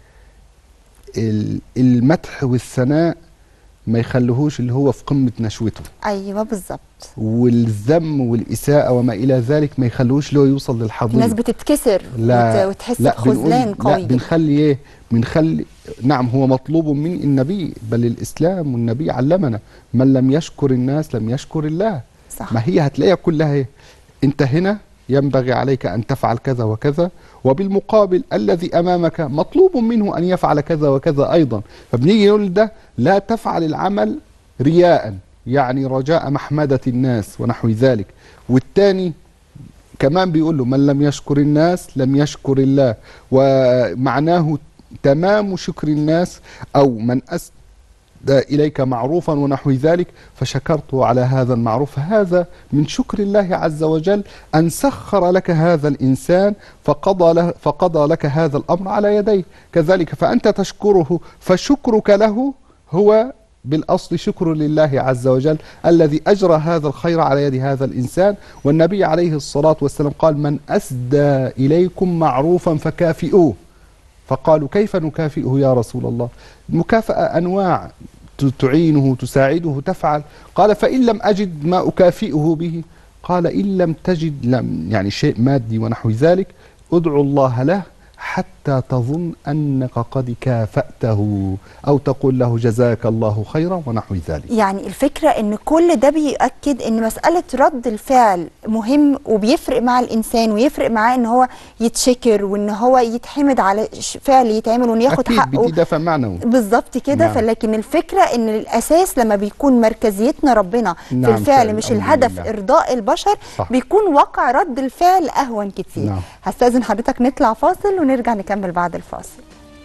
ال- المدح والثناء ما يخليهوش اللي هو في قمة نشوته ايوه بالظبط والذم والإساءة وما إلى ذلك ما يخليهوش اللي هو يوصل للحضيض الناس بتتكسر لا وت- وتحس لا بنقول- بخذلان قوي لا جدا. بنخلي ايه بنخلي نعم هو مطلوب من النبي بل الاسلام والنبي علمنا من لم يشكر الناس لم يشكر الله صح ما هي هتلاقيها كلها ايه انت هنا ينبغي عليك أن تفعل كذا وكذا وبالمقابل الذي أمامك مطلوب منه أن يفعل كذا وكذا أيضا فبنيجي نقول ده لا تفعل العمل رياء يعني رجاء محمدة الناس ونحو ذلك والتاني كمان بيقول له من لم يشكر الناس لم يشكر الله ومعناه تمام شكر الناس أو من أسدى إليك معروفا ونحو ذلك فشكرته على هذا المعروف هذا من شكر الله عز وجل أن سخر لك هذا الإنسان فقضى, له فقضى لك هذا الأمر على يديه كذلك فأنت تشكره فشكرك له هو بالأصل شكر لله عز وجل الذي أجرى هذا الخير على يد هذا الإنسان والنبي عليه الصلاة والسلام قال من أسدى إليكم معروفا فكافئوه فقالوا كيف نكافئه يا رسول الله المكافأة أنواع ت- تعينه تساعده تفعل قال فإن لم أجد ما أكافئه به قال إن لم تجد لم يعني شيء مادي ونحو ذلك ادعو الله له حتى تظن أنك قد كافأته أو تقول له جزاك الله خيرا ونحو ذلك يعني الفكرة ان كل ده بيؤكد ان مسألة رد الفعل مهم وبيفرق مع الانسان ويفرق معاه ان هو يتشكر وان هو يتحمد على ش- فعل يتعمل وانه ياخد أكيد حقه بدي دفع معنوي بالظبط كده نعم. فلكن الفكرة ان الاساس لما بيكون مركزيتنا ربنا في نعم الفعل فعلا، مش الأمر الهدف لله. ارضاء البشر صح. بيكون واقع رد الفعل اهون كتير نعم. هستاذن حضرتك نطلع فاصل ونرجع نكمل بعد الفاصل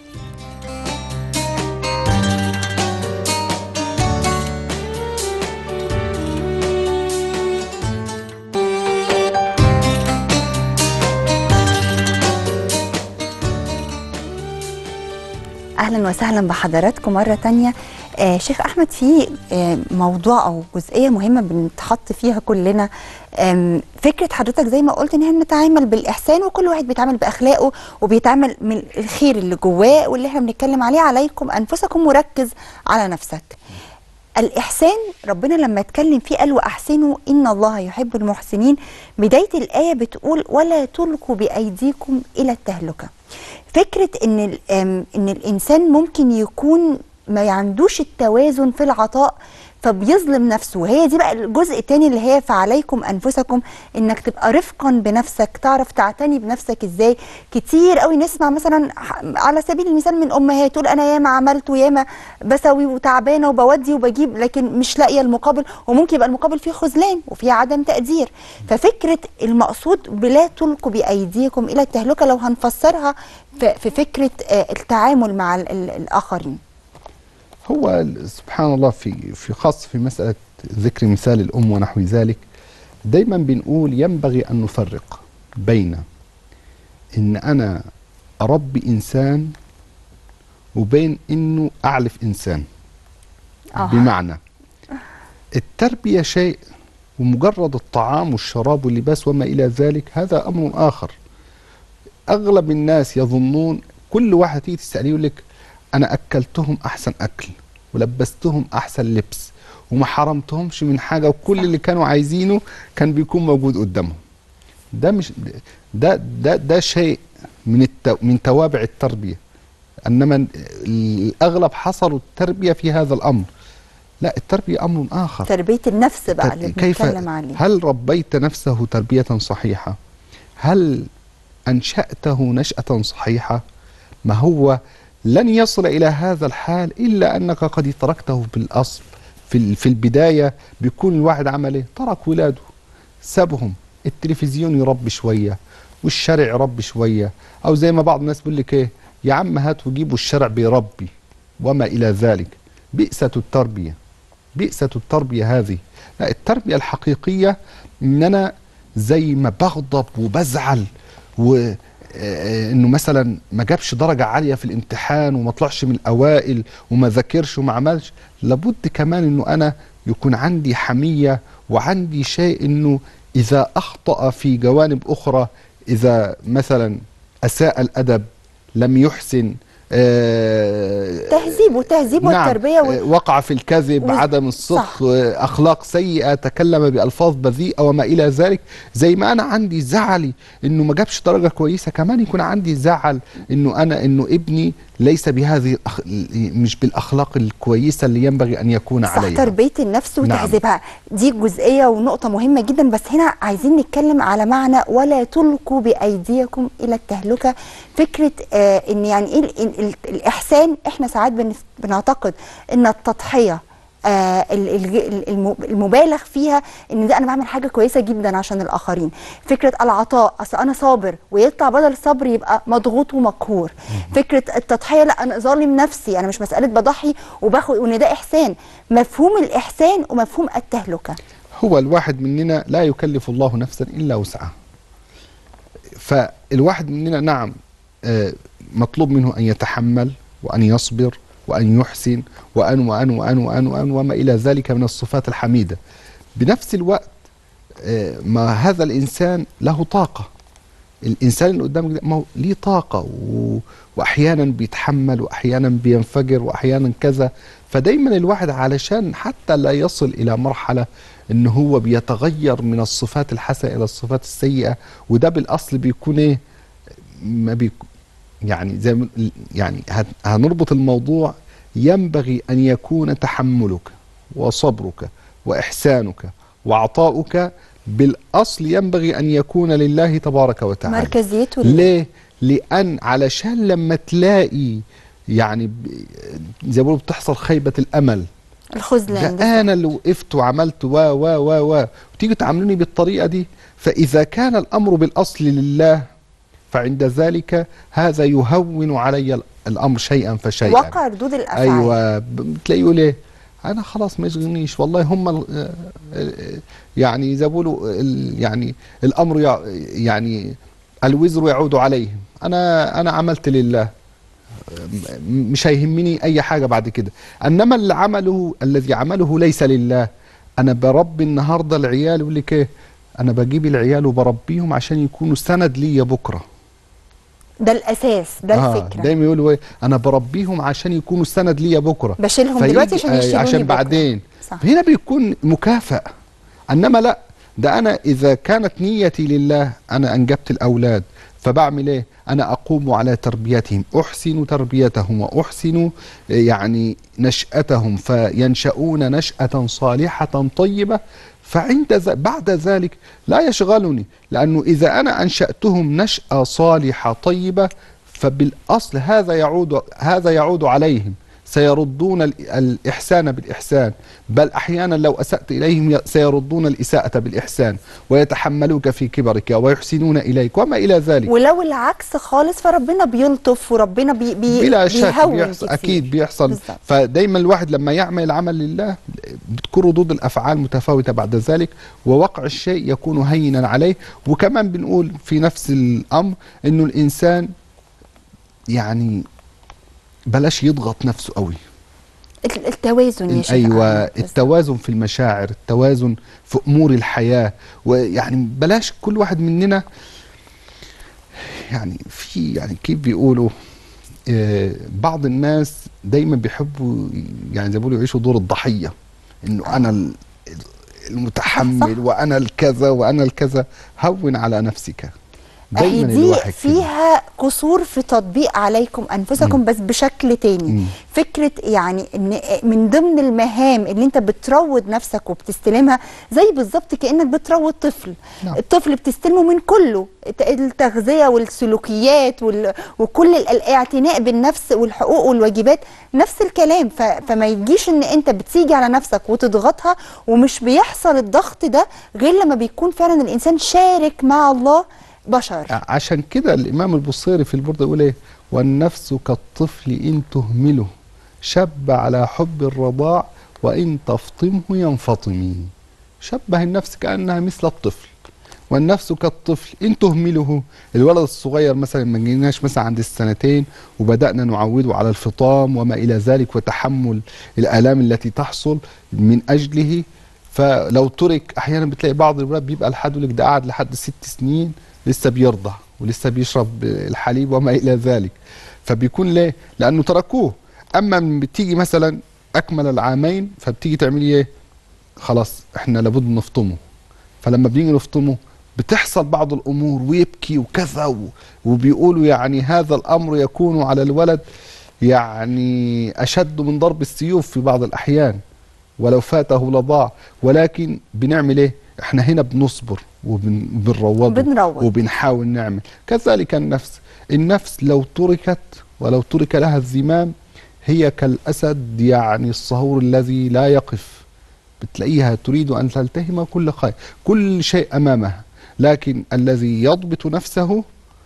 اهلا وسهلا بحضراتكم مره تانية آه شيخ احمد في آه موضوع او جزئيه مهمه بنتحط فيها كلنا آم، فكره حضرتك زي ما قلت ان احنا نتعامل بالاحسان وكل واحد بيتعامل باخلاقه وبيتعامل من الخير اللي جواه واللي احنا بنتكلم عليه عليكم انفسكم وركز على نفسك الإحسان ربنا لما اتكلم فيه قال وأحسنوا إن الله يحب المحسنين بداية الآية بتقول ولا تلقوا بأيديكم إلى التهلكة فكرة إن ال- آم، إن الإنسان ممكن يكون ما عندوش التوازن في العطاء فبيظلم نفسه وهي دي بقى الجزء التاني اللي هي فعليكم انفسكم انك تبقى رفقا بنفسك تعرف تعتني بنفسك ازاي كتير قوي نسمع مثلا ح- على سبيل المثال من امهات تقول انا ياما عملت وياما بسوي وتعبانه وبودي وبجيب لكن مش لاقيه المقابل وممكن يبقى المقابل فيه خذلان وفيه عدم تقدير ففكره المقصود بلا تلقوا بايديكم الى التهلكه لو هنفسرها في في فكره آه، التعامل مع ال- ال- الاخرين هو ال- سبحان الله في في خاص في مسألة ذكر مثال الأم ونحو ذلك دايما بنقول ينبغي أن نفرق بين إن أنا أربي إنسان وبين إنه أعلف إنسان آه. بمعنى التربية شيء ومجرد الطعام والشراب واللباس وما إلى ذلك هذا أمر آخر أغلب الناس يظنون كل واحد تيجي تسأليه يقول لك أنا أكلتهم أحسن أكل ولبستهم أحسن لبس وما حرمتهمش من حاجة وكل اللي كانوا عايزينه كان بيكون موجود قدامهم ده مش ده ده ده شيء من التو من توابع التربية انما الاغلب حصروا التربيه في هذا الامر لا التربيه امر اخر تربيه النفس بقى اللي كيف بنتكلم عليه هل ربيت نفسه تربيه صحيحه هل انشاته نشاه صحيحه ما هو لن يصل الى هذا الحال الا انك قد تركته بالاصل في في البدايه بيكون الواحد عمل ايه ترك ولاده سابهم التلفزيون يربي شويه والشارع يربي شويه او زي ما بعض الناس بيقول لك ايه يا عم هات وجيبوا الشارع بيربي وما الى ذلك بئسة التربيه بئسة التربيه هذه لا التربيه الحقيقيه ان انا زي ما بغضب وبزعل و انه مثلا ما جابش درجه عاليه في الامتحان وما طلعش من الاوائل وما ذاكرش وما عملش لابد كمان انه انا يكون عندي حميه وعندي شيء انه اذا اخطا في جوانب اخرى اذا مثلا اساء الادب لم يحسن آه تهذيب وتهذيب نعم والتربيه و... وقع في الكذب و... عدم الصدق صح. اخلاق سيئه تكلم بالفاظ بذيئه وما الى ذلك زي ما انا عندي زعلي انه ما جابش درجه كويسه كمان يكون عندي زعل انه انا انه ابني ليس بهذه الأخ... مش بالاخلاق الكويسه اللي ينبغي ان يكون صح عليها تربيه النفس نعم. وتهذيبها دي جزئيه ونقطه مهمه جدا بس هنا عايزين نتكلم على معنى ولا تلقوا بايديكم الى التهلكه فكره آه ان يعني ايه ال- ال- ال- الاحسان احنا ساعات بنف- بنعتقد ان التضحيه آه ال- ال- الم- المبالغ فيها ان ده انا بعمل حاجه كويسه جدا عشان الاخرين فكره العطاء اصل انا صابر ويطلع بدل الصبر يبقى مضغوط ومقهور فكره التضحيه لا انا ظالم نفسي انا مش مساله بضحي وباخد وان ده احسان مفهوم الاحسان ومفهوم التهلكه هو الواحد مننا لا يكلف الله نفسا الا وسعها فالواحد مننا نعم آه، مطلوب منه ان يتحمل وان يصبر وان يحسن وان وان وان وان وان وما الى ذلك من الصفات الحميده بنفس الوقت آه، ما هذا الانسان له طاقه الانسان اللي قدامك ده ما هو ليه طاقه و... واحيانا بيتحمل واحيانا بينفجر واحيانا كذا فدايما الواحد علشان حتى لا يصل الى مرحله ان هو بيتغير من الصفات الحسنه الى الصفات السيئه وده بالاصل بيكون ايه ما بيك يعني زي ما- يعني هن- هنربط الموضوع ينبغي ان يكون تحملك وصبرك واحسانك وعطاؤك بالاصل ينبغي ان يكون لله تبارك وتعالى مركزيته لله. ليه؟ لأن علشان لما تلاقي يعني ب- زي ما بيقولوا بتحصل خيبة الأمل الخذلان ده ده أنا اللي وقفت وعملت و و و و وتيجي تعاملوني بالطريقة دي فإذا كان الأمر بالأصل لله فعند ذلك هذا يهون علي ال- الأمر شيئا فشيئا وقع ردود الافعال ايوه ب- بتلاقيه يقول ايه انا خلاص ما يشغلنيش والله هم ال- آه، آه، يعني زي ما بيقولوا ال- يعني الامر يع- يعني الوزر يعود عليهم انا انا عملت لله م- مش هيهمني اي حاجه بعد كده انما اللي عمله الذي عمله ليس لله انا بربي النهارده العيال يقول لك ايه انا بجيب العيال وبربيهم عشان يكونوا سند ليا بكره ده الاساس ده آه الفكره دايما يقولوا ايه انا بربيهم عشان يكونوا سند ليا بكره بشيلهم فيجي- دلوقتي عشان آه، يشيلوني عشان بكرة. بعدين صح. هنا بيكون مكافأة انما لا ده انا اذا كانت نيتي لله انا انجبت الاولاد فبعمل ايه انا اقوم على تربيتهم احسن تربيتهم واحسن آه، يعني نشأتهم فينشؤون نشأة صالحة طيبة فعند ذ- بعد ذلك لا يشغلني لانه اذا انا انشأتهم نشأة صالحة طيبة فبالاصل هذا يعود هذا يعود عليهم سيردون ال- الإحسان بالإحسان بل أحيانا لو أسأت إليهم ي- سيردون الإساءة بالإحسان ويتحملوك في كبرك ويحسنون إليك وما إلى ذلك ولو العكس خالص فربنا بيلطف وربنا بي بي بلا شك بيهون بيحصل كتير. أكيد بيحصل بالظبط. فدايما الواحد لما يعمل العمل لله بتكون ردود الأفعال متفاوتة بعد ذلك ووقع الشيء يكون هينا عليه وكمان بنقول في نفس الأمر أنه الإنسان يعني بلاش يضغط نفسه قوي الت- التوازن يا شيخ ايوه أحمد. التوازن في المشاعر التوازن في امور الحياه ويعني بلاش كل واحد مننا يعني في يعني كيف بيقولوا آه، بعض الناس دايما بيحبوا يعني زي ما بيقولوا يعيشوا دور الضحيه انه انا ال- المتحمل صح. وانا الكذا وانا الكذا هون على نفسك أهي دايما دي الواحد كده. فيها قصور في تطبيق عليكم انفسكم بس بشكل تاني مم. فكره يعني ان من ضمن المهام اللي انت بتروض نفسك وبتستلمها زي بالظبط كانك بتروض طفل نعم. الطفل بتستلمه من كله الت- التغذيه والسلوكيات وال... وكل ال- الاعتناء بالنفس والحقوق والواجبات نفس الكلام ف... فما يجيش ان انت بتيجي على نفسك وتضغطها ومش بيحصل الضغط ده غير لما بيكون فعلا الانسان شارك مع الله بشر عشان كده الامام البصيري في البرده يقول ايه والنفس كالطفل ان تهمله شب على حب الرضاع وان تفطمه ينفطم شبه النفس كانها مثل الطفل والنفس كالطفل ان تهمله الولد الصغير مثلا ما جيناش مثلا عند السنتين وبدانا نعوده على الفطام وما الى ذلك وتحمل الالام التي تحصل من اجله فلو ترك احيانا بتلاقي بعض الولاد بيبقى لحد لك ده قاعد لحد ست سنين لسه بيرضع ولسه بيشرب الحليب وما الى ذلك فبيكون ليه لانه تركوه اما من بتيجي مثلا اكمل العامين فبتيجي تعملي ايه خلاص احنا لابد نفطمه فلما بنيجي نفطمه بتحصل بعض الامور ويبكي وكذا و- وبيقولوا يعني هذا الامر يكون على الولد يعني أشد من ضرب السيوف في بعض الأحيان ولو فاته لضاع ولكن بنعمل ايه احنا هنا بنصبر وبنروض بنروض. وبنحاول نعمل كذلك النفس النفس لو تركت ولو ترك لها الزمام هي كالأسد يعني الصهور الذي لا يقف بتلاقيها تريد أن تلتهم كل خير كل شيء أمامها لكن الذي يضبط نفسه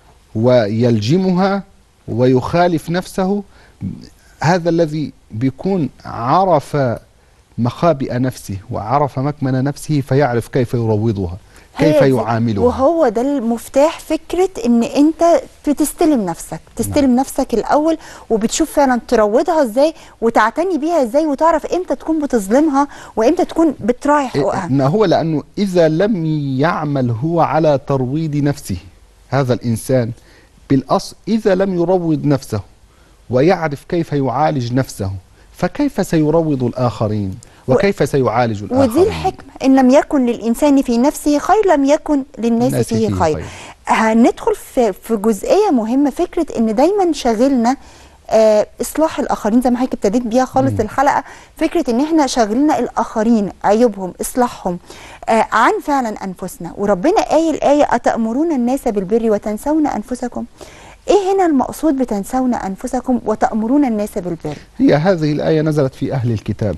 ويلجمها ويخالف نفسه هذا الذي بيكون عرف مخابئ نفسه وعرف مكمن نفسه فيعرف كيف يروضها هي كيف دي. يعاملها وهو ده المفتاح فكرة ان انت بتستلم نفسك تستلم نعم. نفسك الاول وبتشوف فعلا تروضها ازاي وتعتني بيها ازاي وتعرف امتى تكون بتظلمها وامتى تكون بتراعي حقوقها ما هو لانه اذا لم يعمل هو على ترويض نفسه هذا الانسان بالاصل اذا لم يروض نفسه ويعرف كيف يعالج نفسه فكيف سيروض الاخرين وكيف سيعالج الآخرين ودي الحكمة إن لم يكن للإنسان في نفسه خير لم يكن للناس الناس فيه فيه خير خير. هندخل في, في جزئية مهمة فكرة إن دايما شاغلنا آه إصلاح الآخرين زي ما حضرتك ابتديت بيها خالص مم. الحلقة فكرة إن إحنا شاغلنا الآخرين عيوبهم إصلاحهم آه عن فعلا أنفسنا وربنا قايل آية أتأمرون الناس بالبر وتنسون أنفسكم إيه هنا المقصود بتنسون أنفسكم وتأمرون الناس بالبر هي هذه الآية نزلت في أهل الكتاب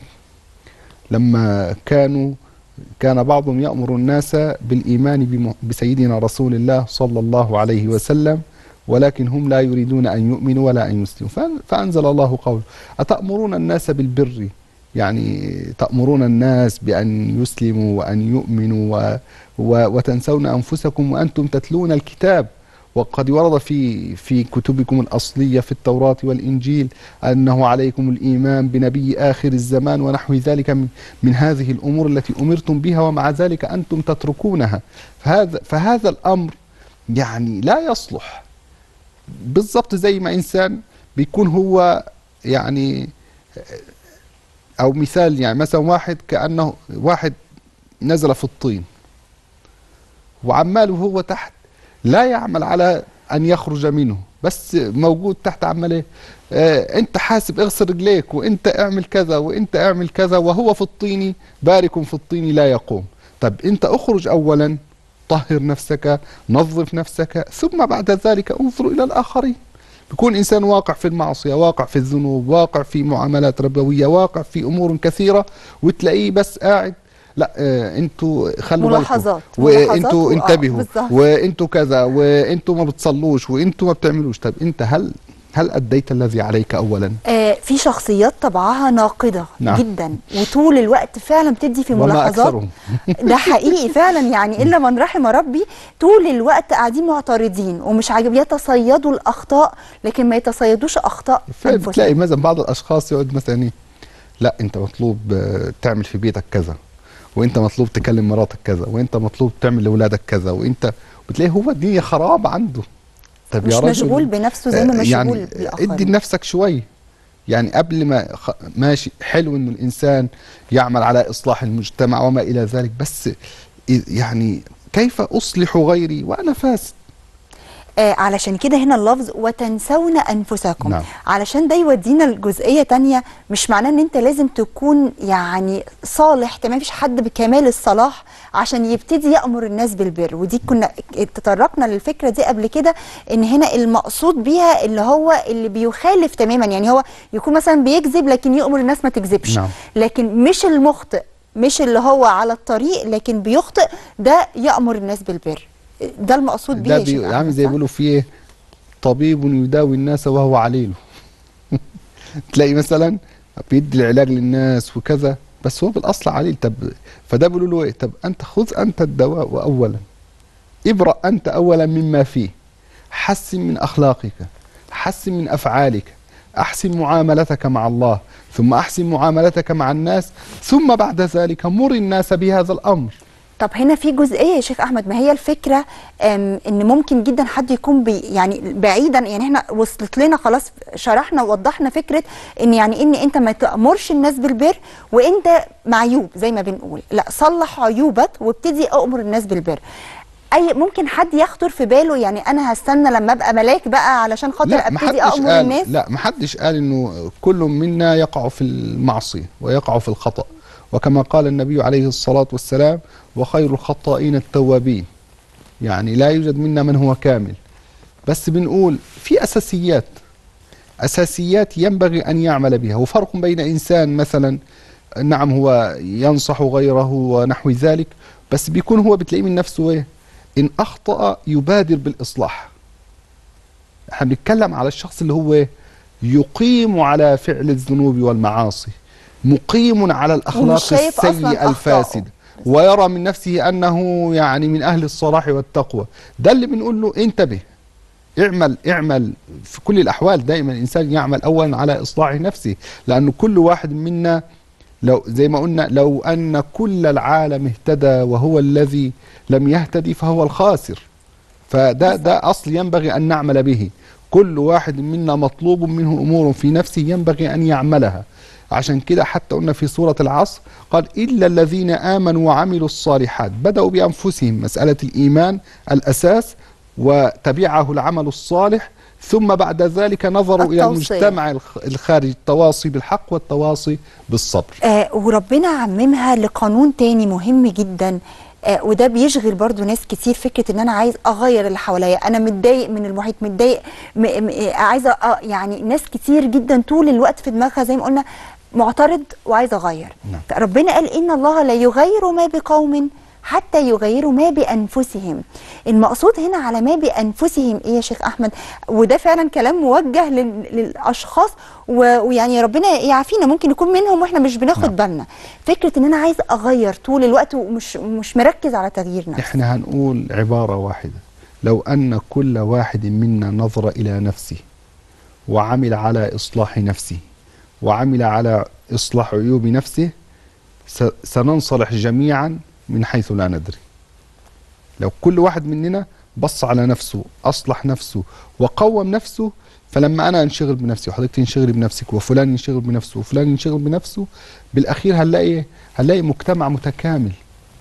لما كانوا كان بعضهم يأمر الناس بالإيمان بم- بسيدنا رسول الله صلى الله عليه وسلم ولكن هم لا يريدون أن يؤمنوا ولا أن يسلموا فأن- فأنزل الله قوله أتأمرون الناس بالبر يعني تأمرون الناس بأن يسلموا وأن يؤمنوا و و وتنسون أنفسكم وأنتم تتلون الكتاب وقد ورد في في كتبكم الأصلية في التوراة والإنجيل أنه عليكم الإيمان بنبي آخر الزمان ونحو ذلك من, من هذه الأمور التي أمرتم بها ومع ذلك أنتم تتركونها فهذا, فهذا الأمر يعني لا يصلح بالضبط زي ما إنسان بيكون هو يعني أو مثال يعني مثلا واحد كأنه واحد نزل في الطين وعماله هو تحت لا يعمل على ان يخرج منه بس موجود تحت عمال ايه آه انت حاسب اغسل رجليك وانت اعمل كذا وانت اعمل كذا وهو في الطين بارك في الطين لا يقوم طب انت اخرج اولا طهر نفسك نظف نفسك ثم بعد ذلك انظر الى الاخرين بيكون انسان واقع في المعصيه واقع في الذنوب واقع في معاملات ربويه واقع في امور كثيره وتلاقيه بس قاعد لا آه انتوا خلوا بالكم ملاحظات ملاحظات وانتوا و- آه، انتبهوا بالظبط. وانتوا كذا وانتوا ما بتصلوش وانتوا ما بتعملوش طب انت هل هل اديت الذي عليك اولا آه في شخصيات طبعها ناقدة نعم. جدا وطول الوقت فعلا بتدي في وما ملاحظات اكثرهم ده حقيقي فعلا يعني الا من رحم ربي طول الوقت قاعدين معترضين ومش عاجب يتصيدوا الاخطاء لكن ما يتصيدوش اخطاء فبتلاقي انفسهم مثلا بعض الاشخاص يقعد مثلا ايه لا انت مطلوب آه، تعمل في بيتك كذا وانت مطلوب تكلم مراتك كذا وانت مطلوب تعمل لاولادك كذا وانت بتلاقي هو الدنيا خراب عنده طب مش يا رجل مشغول بنفسه زي ما آه، مشغول يعني ادي بالاخرين لنفسك شويه يعني قبل ما خ... ماشي حلو ان الانسان يعمل على اصلاح المجتمع وما الى ذلك بس إ- يعني كيف اصلح غيري وانا فاسد آه علشان كده هنا اللفظ وتنسون انفسكم نعم. علشان ده يودينا لجزئيه تانية مش معناه ان انت لازم تكون يعني صالح تمام مفيش حد بكمال الصلاح عشان يبتدي يامر الناس بالبر ودي كنا تطرقنا للفكره دي قبل كده ان هنا المقصود بيها اللي هو اللي بيخالف تماما يعني هو يكون مثلا بيكذب لكن يامر الناس ما تكذبش نعم. لكن مش المخطئ مش اللي هو على الطريق لكن بيخطئ ده يامر الناس بالبر ده المقصود بيه ده يا شيخ بي... أحمد، عامل زي صح؟ بيقولوا فيه ايه طبيب يداوي الناس وهو عليله تلاقي مثلا بيدي العلاج للناس وكذا بس هو بالاصل عليل طب فده بيقولوا له ايه طب انت خذ انت الدواء اولا ابرأ انت اولا مما فيه حسن من اخلاقك حسن من افعالك احسن معاملتك مع الله ثم احسن معاملتك مع الناس ثم بعد ذلك مر الناس بهذا الامر طب هنا في جزئيه يا شيخ احمد ما هي الفكره أم، ان ممكن جدا حد يكون بي يعني بعيدا يعني احنا وصلت لنا خلاص شرحنا ووضحنا فكره ان يعني ان انت ما تامرش الناس بالبر وانت معيوب زي ما بنقول لا صلح عيوبك وابتدي امر الناس بالبر اي ممكن حد يخطر في باله يعني انا هستنى لما ابقى ملاك بقى علشان خاطر ابتدي محدش امر قال الناس لا محدش قال انه كل منا يقع في المعصيه ويقع في الخطا وكما قال النبي عليه الصلاه والسلام وخير الخطائين التوابين يعني لا يوجد منا من هو كامل بس بنقول في اساسيات اساسيات ينبغي ان يعمل بها وفرق بين انسان مثلا نعم هو ينصح غيره ونحو ذلك بس بيكون هو بتلاقيه من نفسه ايه ان اخطا يبادر بالاصلاح احنا بنتكلم على الشخص اللي هو ايه يقيم على فعل الذنوب والمعاصي مقيم على الاخلاق ومش شايف أصلاً السيئه أخطائه. الفاسده ويرى من نفسه انه يعني من اهل الصلاح والتقوى ده اللي بنقول له انتبه اعمل اعمل في كل الاحوال دائما الانسان يعمل اولا على اصلاح نفسه لانه كل واحد منا لو زي ما قلنا لو ان كل العالم اهتدى وهو الذي لم يهتدي فهو الخاسر فده ده اصل ينبغي ان نعمل به كل واحد منا مطلوب منه امور في نفسه ينبغي ان يعملها عشان كده حتى قلنا في سوره العصر قال الا الذين امنوا وعملوا الصالحات بداوا بانفسهم مساله الايمان الاساس وتبعه العمل الصالح ثم بعد ذلك نظروا الى التوصية. المجتمع الخ- الخارجي التواصي بالحق والتواصي بالصبر آه وربنا عممها لقانون تاني مهم جدا آه وده بيشغل برضو ناس كتير فكره ان انا عايز اغير اللي حواليا انا متضايق من المحيط متضايق م- م- آه، عايزه آه يعني ناس كتير جدا طول الوقت في دماغها زي ما قلنا معترض وعايز اغير نعم. ربنا قال ان الله لا يغير ما بقوم حتى يغيروا ما بانفسهم المقصود هنا على ما بانفسهم ايه يا شيخ احمد وده فعلا كلام موجه لل- للاشخاص و- ويعني ربنا يعافينا ممكن يكون منهم واحنا مش بناخد نعم. بالنا فكره ان انا عايز اغير طول الوقت ومش مش مركز على تغيير نفسي احنا هنقول عبارة واحدة لو أن كل واحد منا نظر إلى نفسه وعمل على إصلاح نفسه وعمل على إصلاح عيوب نفسه س- سننصلح جميعا من حيث لا ندري لو كل واحد مننا بص على نفسه أصلح نفسه وقوم نفسه فلما أنا أنشغل بنفسي وحضرتك تنشغلي بنفسك وفلان ينشغل بنفسه وفلان ينشغل بنفسه بالأخير هنلاقي هنلاقي مجتمع متكامل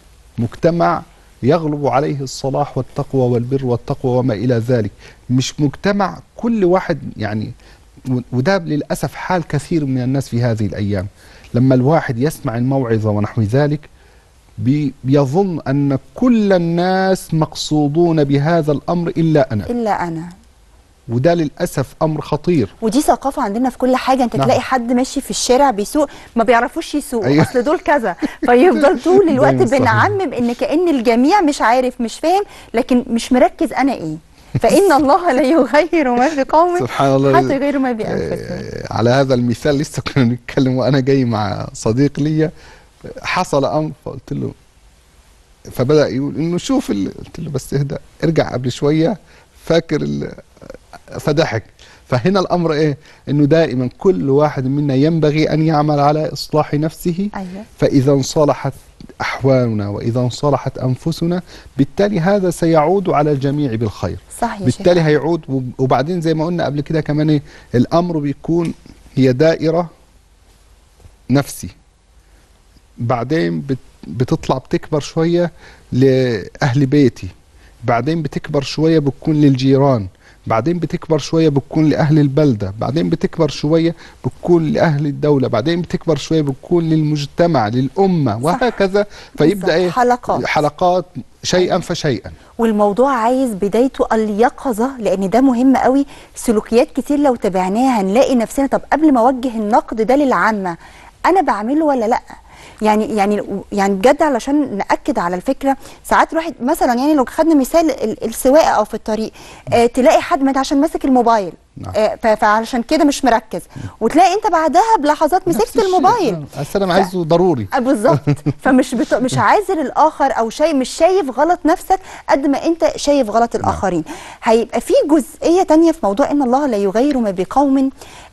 مجتمع يغلب عليه الصلاح والتقوى والبر والتقوى وما إلى ذلك مش مجتمع كل واحد يعني و- وده للأسف حال كثير من الناس في هذه الأيام لما الواحد يسمع الموعظة ونحو ذلك بي- بيظن أن كل الناس مقصودون بهذا الأمر إلا أنا الا انا وده للأسف أمر خطير ودي ثقافه عندنا في كل حاجه انت نعم. تلاقي حد ماشي في الشارع بيسوق ما بيعرفوش يسوق أيوة. اصل دول كذا فيفضل طول الوقت دايما صحيح. بنعمم ان كان الجميع مش عارف مش فاهم لكن مش مركز انا ايه فان الله لا يغير ما بقوم سبحان الله حتى يغيروا ما بانفسهم آه، على هذا المثال لسه كنا بنتكلم وانا جاي مع صديق ليا حصل امر فقلت له فبدا يقول انه شوف ال... قلت له بس اهدى ارجع قبل شويه فاكر ال... فضحك فهنا الامر ايه انه دائما كل واحد منا ينبغي ان يعمل على اصلاح نفسه ايوه فإذا انصلحت أحوالنا وإذا انصلحت أنفسنا بالتالي هذا سيعود على الجميع بالخير صح يا شيخ بالتالي هيعود وب- وبعدين زي ما قلنا قبل كده كمان إيه الأمر بيكون هي دائرة نفسي بعدين بت- بتطلع بتكبر شوية لأهل بيتي بعدين بتكبر شوية بتكون للجيران بعدين بتكبر شوية بتكون لأهل البلدة بعدين بتكبر شوية بتكون لأهل الدولة بعدين بتكبر شوية بتكون للمجتمع للأمة وهكذا فيبدأ إيه حلقات حلقات شيئا فشيئا والموضوع عايز بدايته اليقظه لان ده مهم قوي سلوكيات كتير لو تابعناها هنلاقي نفسنا طب قبل ما اوجه النقد ده للعامه انا بعمله ولا لا يعني يعني يعني بجد علشان ناكد على الفكره ساعات الواحد مثلا يعني لو خدنا مثال ال- السواقه او في الطريق آه تلاقي حد مات عشان ماسك الموبايل نعم. آه ف- فعلشان كده مش مركز وتلاقي انت بعدها بلحظات نفس مسكت الشيء. الموبايل نعم. أصل أنا عايزه ضروري آه، بالظبط فمش بت... مش عازل الاخر او شيء مش شايف غلط نفسك قد ما انت شايف غلط الاخرين هيبقى في جزئيه تانية في موضوع ان الله لا يغير ما بقوم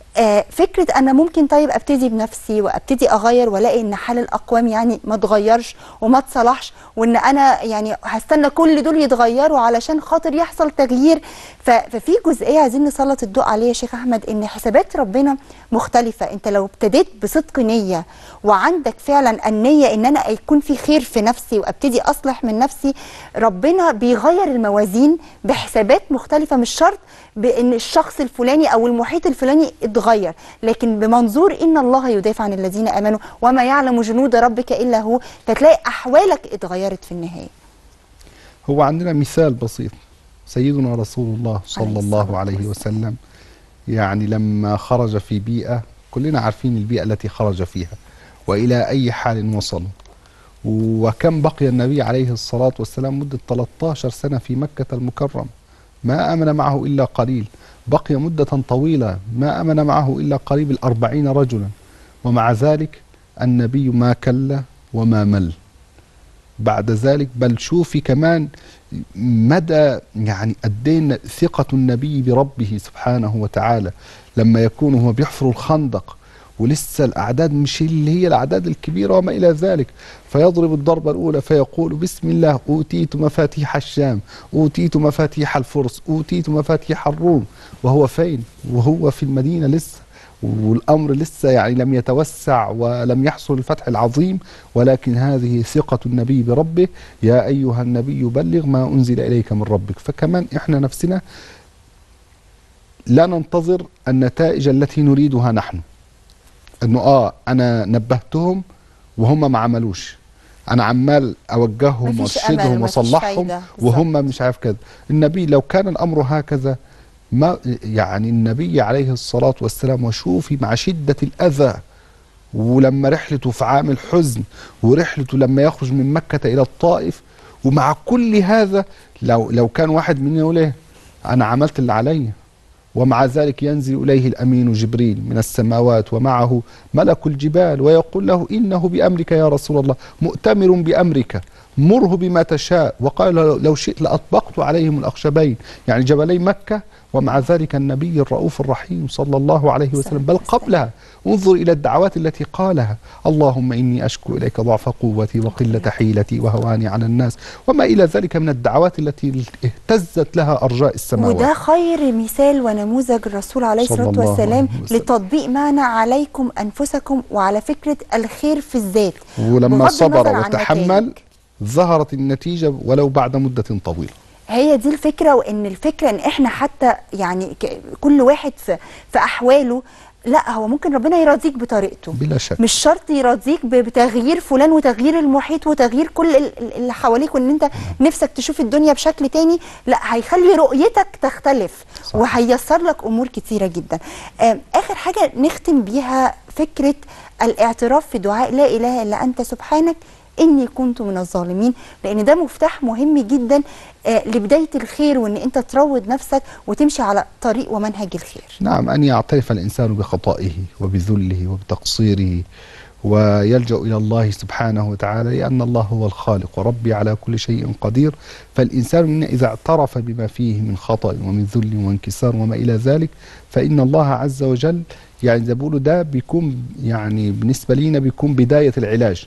آه فكره انا ممكن طيب ابتدي بنفسي وابتدي اغير والاقي ان حال الاقوام يعني ما اتغيرش وما اتصلحش وان انا يعني هستنى كل دول يتغيروا علشان خاطر يحصل تغيير ف- ففي جزئيه عايزين نسلط الضوء عليها يا شيخ احمد ان حسابات ربنا مختلفه انت لو ابتديت بصدق نيه وعندك فعلا النيه ان انا يكون في خير في نفسي وابتدي اصلح من نفسي ربنا بيغير الموازين بحسابات مختلفه مش شرط بان الشخص الفلاني او المحيط الفلاني اتغير لكن بمنظور ان الله يدافع عن الذين امنوا وما يعلم جنود ربك الا هو فتلاقي احوالك اتغيرت في النهايه هو عندنا مثال بسيط سيدنا رسول الله عليه صلى الصلاة الله عليه والسلام. وسلم يعني لما خرج في بيئة كلنا عارفين البيئة التي خرج فيها وإلى أي حال وصل وكم بقي النبي عليه الصلاة والسلام مدة 13 سنة في مكة المكرم ما آمن معه إلا قليل بقي مدة طويلة ما آمن معه إلا قريب الأربعين رجلا ومع ذلك النبي ما كل وما مل بعد ذلك بل شوفي كمان مدى يعني قدين ثقة النبي بربه سبحانه وتعالى لما يكون هو بيحفر الخندق ولسه الأعداد مش اللي هي الأعداد الكبيرة وما إلى ذلك فيضرب الضربة الأولى فيقول بسم الله أوتيت مفاتيح الشام أوتيت مفاتيح الفرس أوتيت مفاتيح الروم وهو فين وهو في المدينة لسه والأمر لسه يعني لم يتوسع ولم يحصل الفتح العظيم ولكن هذه ثقة النبي بربه يا أيها النبي بلغ ما أنزل إليك من ربك فكمان إحنا نفسنا لا ننتظر النتائج التي نريدها نحن انه اه انا نبهتهم وهم ما عملوش انا عمال اوجههم مفيش أمل وارشدهم ومفيش واصلحهم فايدة. بالظبط. وهم مش عارف كذا النبي لو كان الامر هكذا ما يعني النبي عليه الصلاه والسلام وشوفي مع شده الاذى ولما رحلته في عام الحزن ورحلته لما يخرج من مكه الى الطائف ومع كل هذا لو لو كان واحد مننا يقول ايه انا عملت اللي عليا ومع ذلك ينزل إليه الأمين جبريل من السماوات ومعه ملك الجبال ويقول له إنه بأمرك يا رسول الله مؤتمر بأمرك مره بما تشاء وقال له لو شئت لأطبقت عليهم الأخشبين يعني جبلي مكة ومع ذلك النبي الرؤوف الرحيم صلى الله عليه وسلم بل قبلها انظر إلى الدعوات التي قالها اللهم إني أشكو إليك ضعف قوتي وقلة حيلتي وهواني على الناس وما إلى ذلك من الدعوات التي اهتزت لها أرجاء السماوات وده خير مثال ونموذج الرسول عليه صلى الصلاه الله والسلام عليه وسلم. لتطبيق معنى عليكم انفسكم وعلى فكره الخير في الذات ولما بغض صبر النظر عن وتحمل نتائج. ظهرت النتيجة ولو بعد مدة طويلة هي دي الفكره وان الفكره ان احنا حتى يعني ك- كل واحد في في احواله لا هو ممكن ربنا يرضيك بطريقته بلا شك مش شرط يرضيك ب- بتغيير فلان وتغيير المحيط وتغيير كل ال- ال- اللي حواليك وان انت نفسك تشوف الدنيا بشكل تاني لا هيخلي رؤيتك تختلف صح. وهيسر لك امور كتيره جدا آم، اخر حاجه نختم بيها فكره الاعتراف في دعاء لا اله الا انت سبحانك اني كنت من الظالمين لان ده مفتاح مهم جدا آه، لبدايه الخير وان انت تروض نفسك وتمشي على طريق ومنهج الخير نعم أن يعترف الإنسان بخطئه وبذله وبتقصيره ويلجأ إلى الله سبحانه وتعالى لأن الله هو الخالق وربي على كل شيء قدير فالإنسان منا إذا اعترف بما فيه من خطأ ومن ذل وانكسار وما إلى ذلك فإن الله عز وجل يعني زي ما بيقولوا ده بيكون يعني بالنسبة لينا بيكون بداية العلاج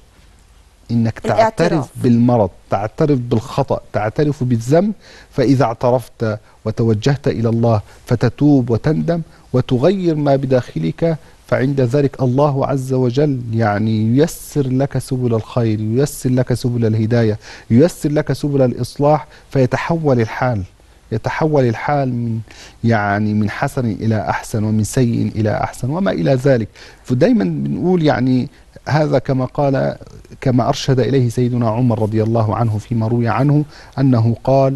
انك تعترف الاعتراف. بالمرض تعترف بالخطا تعترف بالذنب فاذا اعترفت وتوجهت الى الله فتتوب وتندم وتغير ما بداخلك فعند ذلك الله عز وجل يعني ييسر لك سبل الخير ييسر لك سبل الهدايه ييسر لك سبل الاصلاح فيتحول الحال يتحول الحال من يعني من حسن الى احسن ومن سيء الى احسن وما الى ذلك فدايما بنقول يعني هذا كما قال كما ارشد اليه سيدنا عمر رضي الله عنه فيما روي عنه انه قال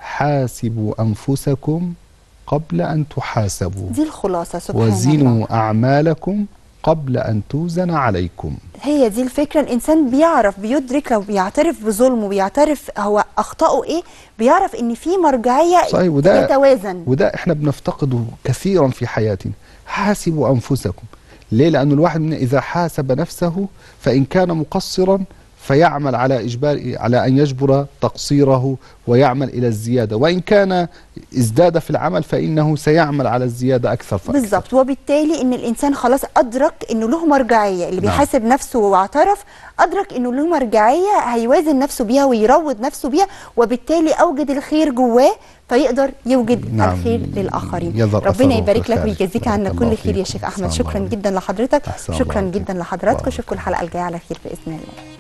حاسبوا انفسكم قبل ان تحاسبوا دي الخلاصه سبحان الله وزنوا اعمالكم قبل ان توزن عليكم هي دي الفكرة الإنسان بيعرف بيدرك لو بيعترف بظلمه بيعترف هو أخطائه إيه بيعرف إن في مرجعية صحيح وده يتوازن وده احنا بنفتقده كثيرا في حياتنا حاسبوا انفسكم ليه لأن الواحد منا إذا حاسب نفسه فإن كان مقصرا فيعمل على إجبار على أن يجبر تقصيره ويعمل إلى الزيادة وإن كان ازداد في العمل فإنه سيعمل على الزيادة أكثر فأكثر بالظبط وبالتالي ان الانسان خلاص ادرك انه له مرجعيه اللي نعم. بيحاسب نفسه واعترف ادرك انه له مرجعيه هيوازن نفسه بيها ويروض نفسه بيها وبالتالي اوجد الخير جواه فيقدر يوجد نعم. الخير للاخرين يظهر ربنا أثره يبارك في لك الخارج. ويجازيك بارك عنا الله كل خير يا فيكم. شيخ احمد أحسن شكرا الله جدا لحضرتك أحسن شكرا الله جدا فيكم. لحضراتكم بارك اشوفكم الحلقه الجايه على خير باذن الله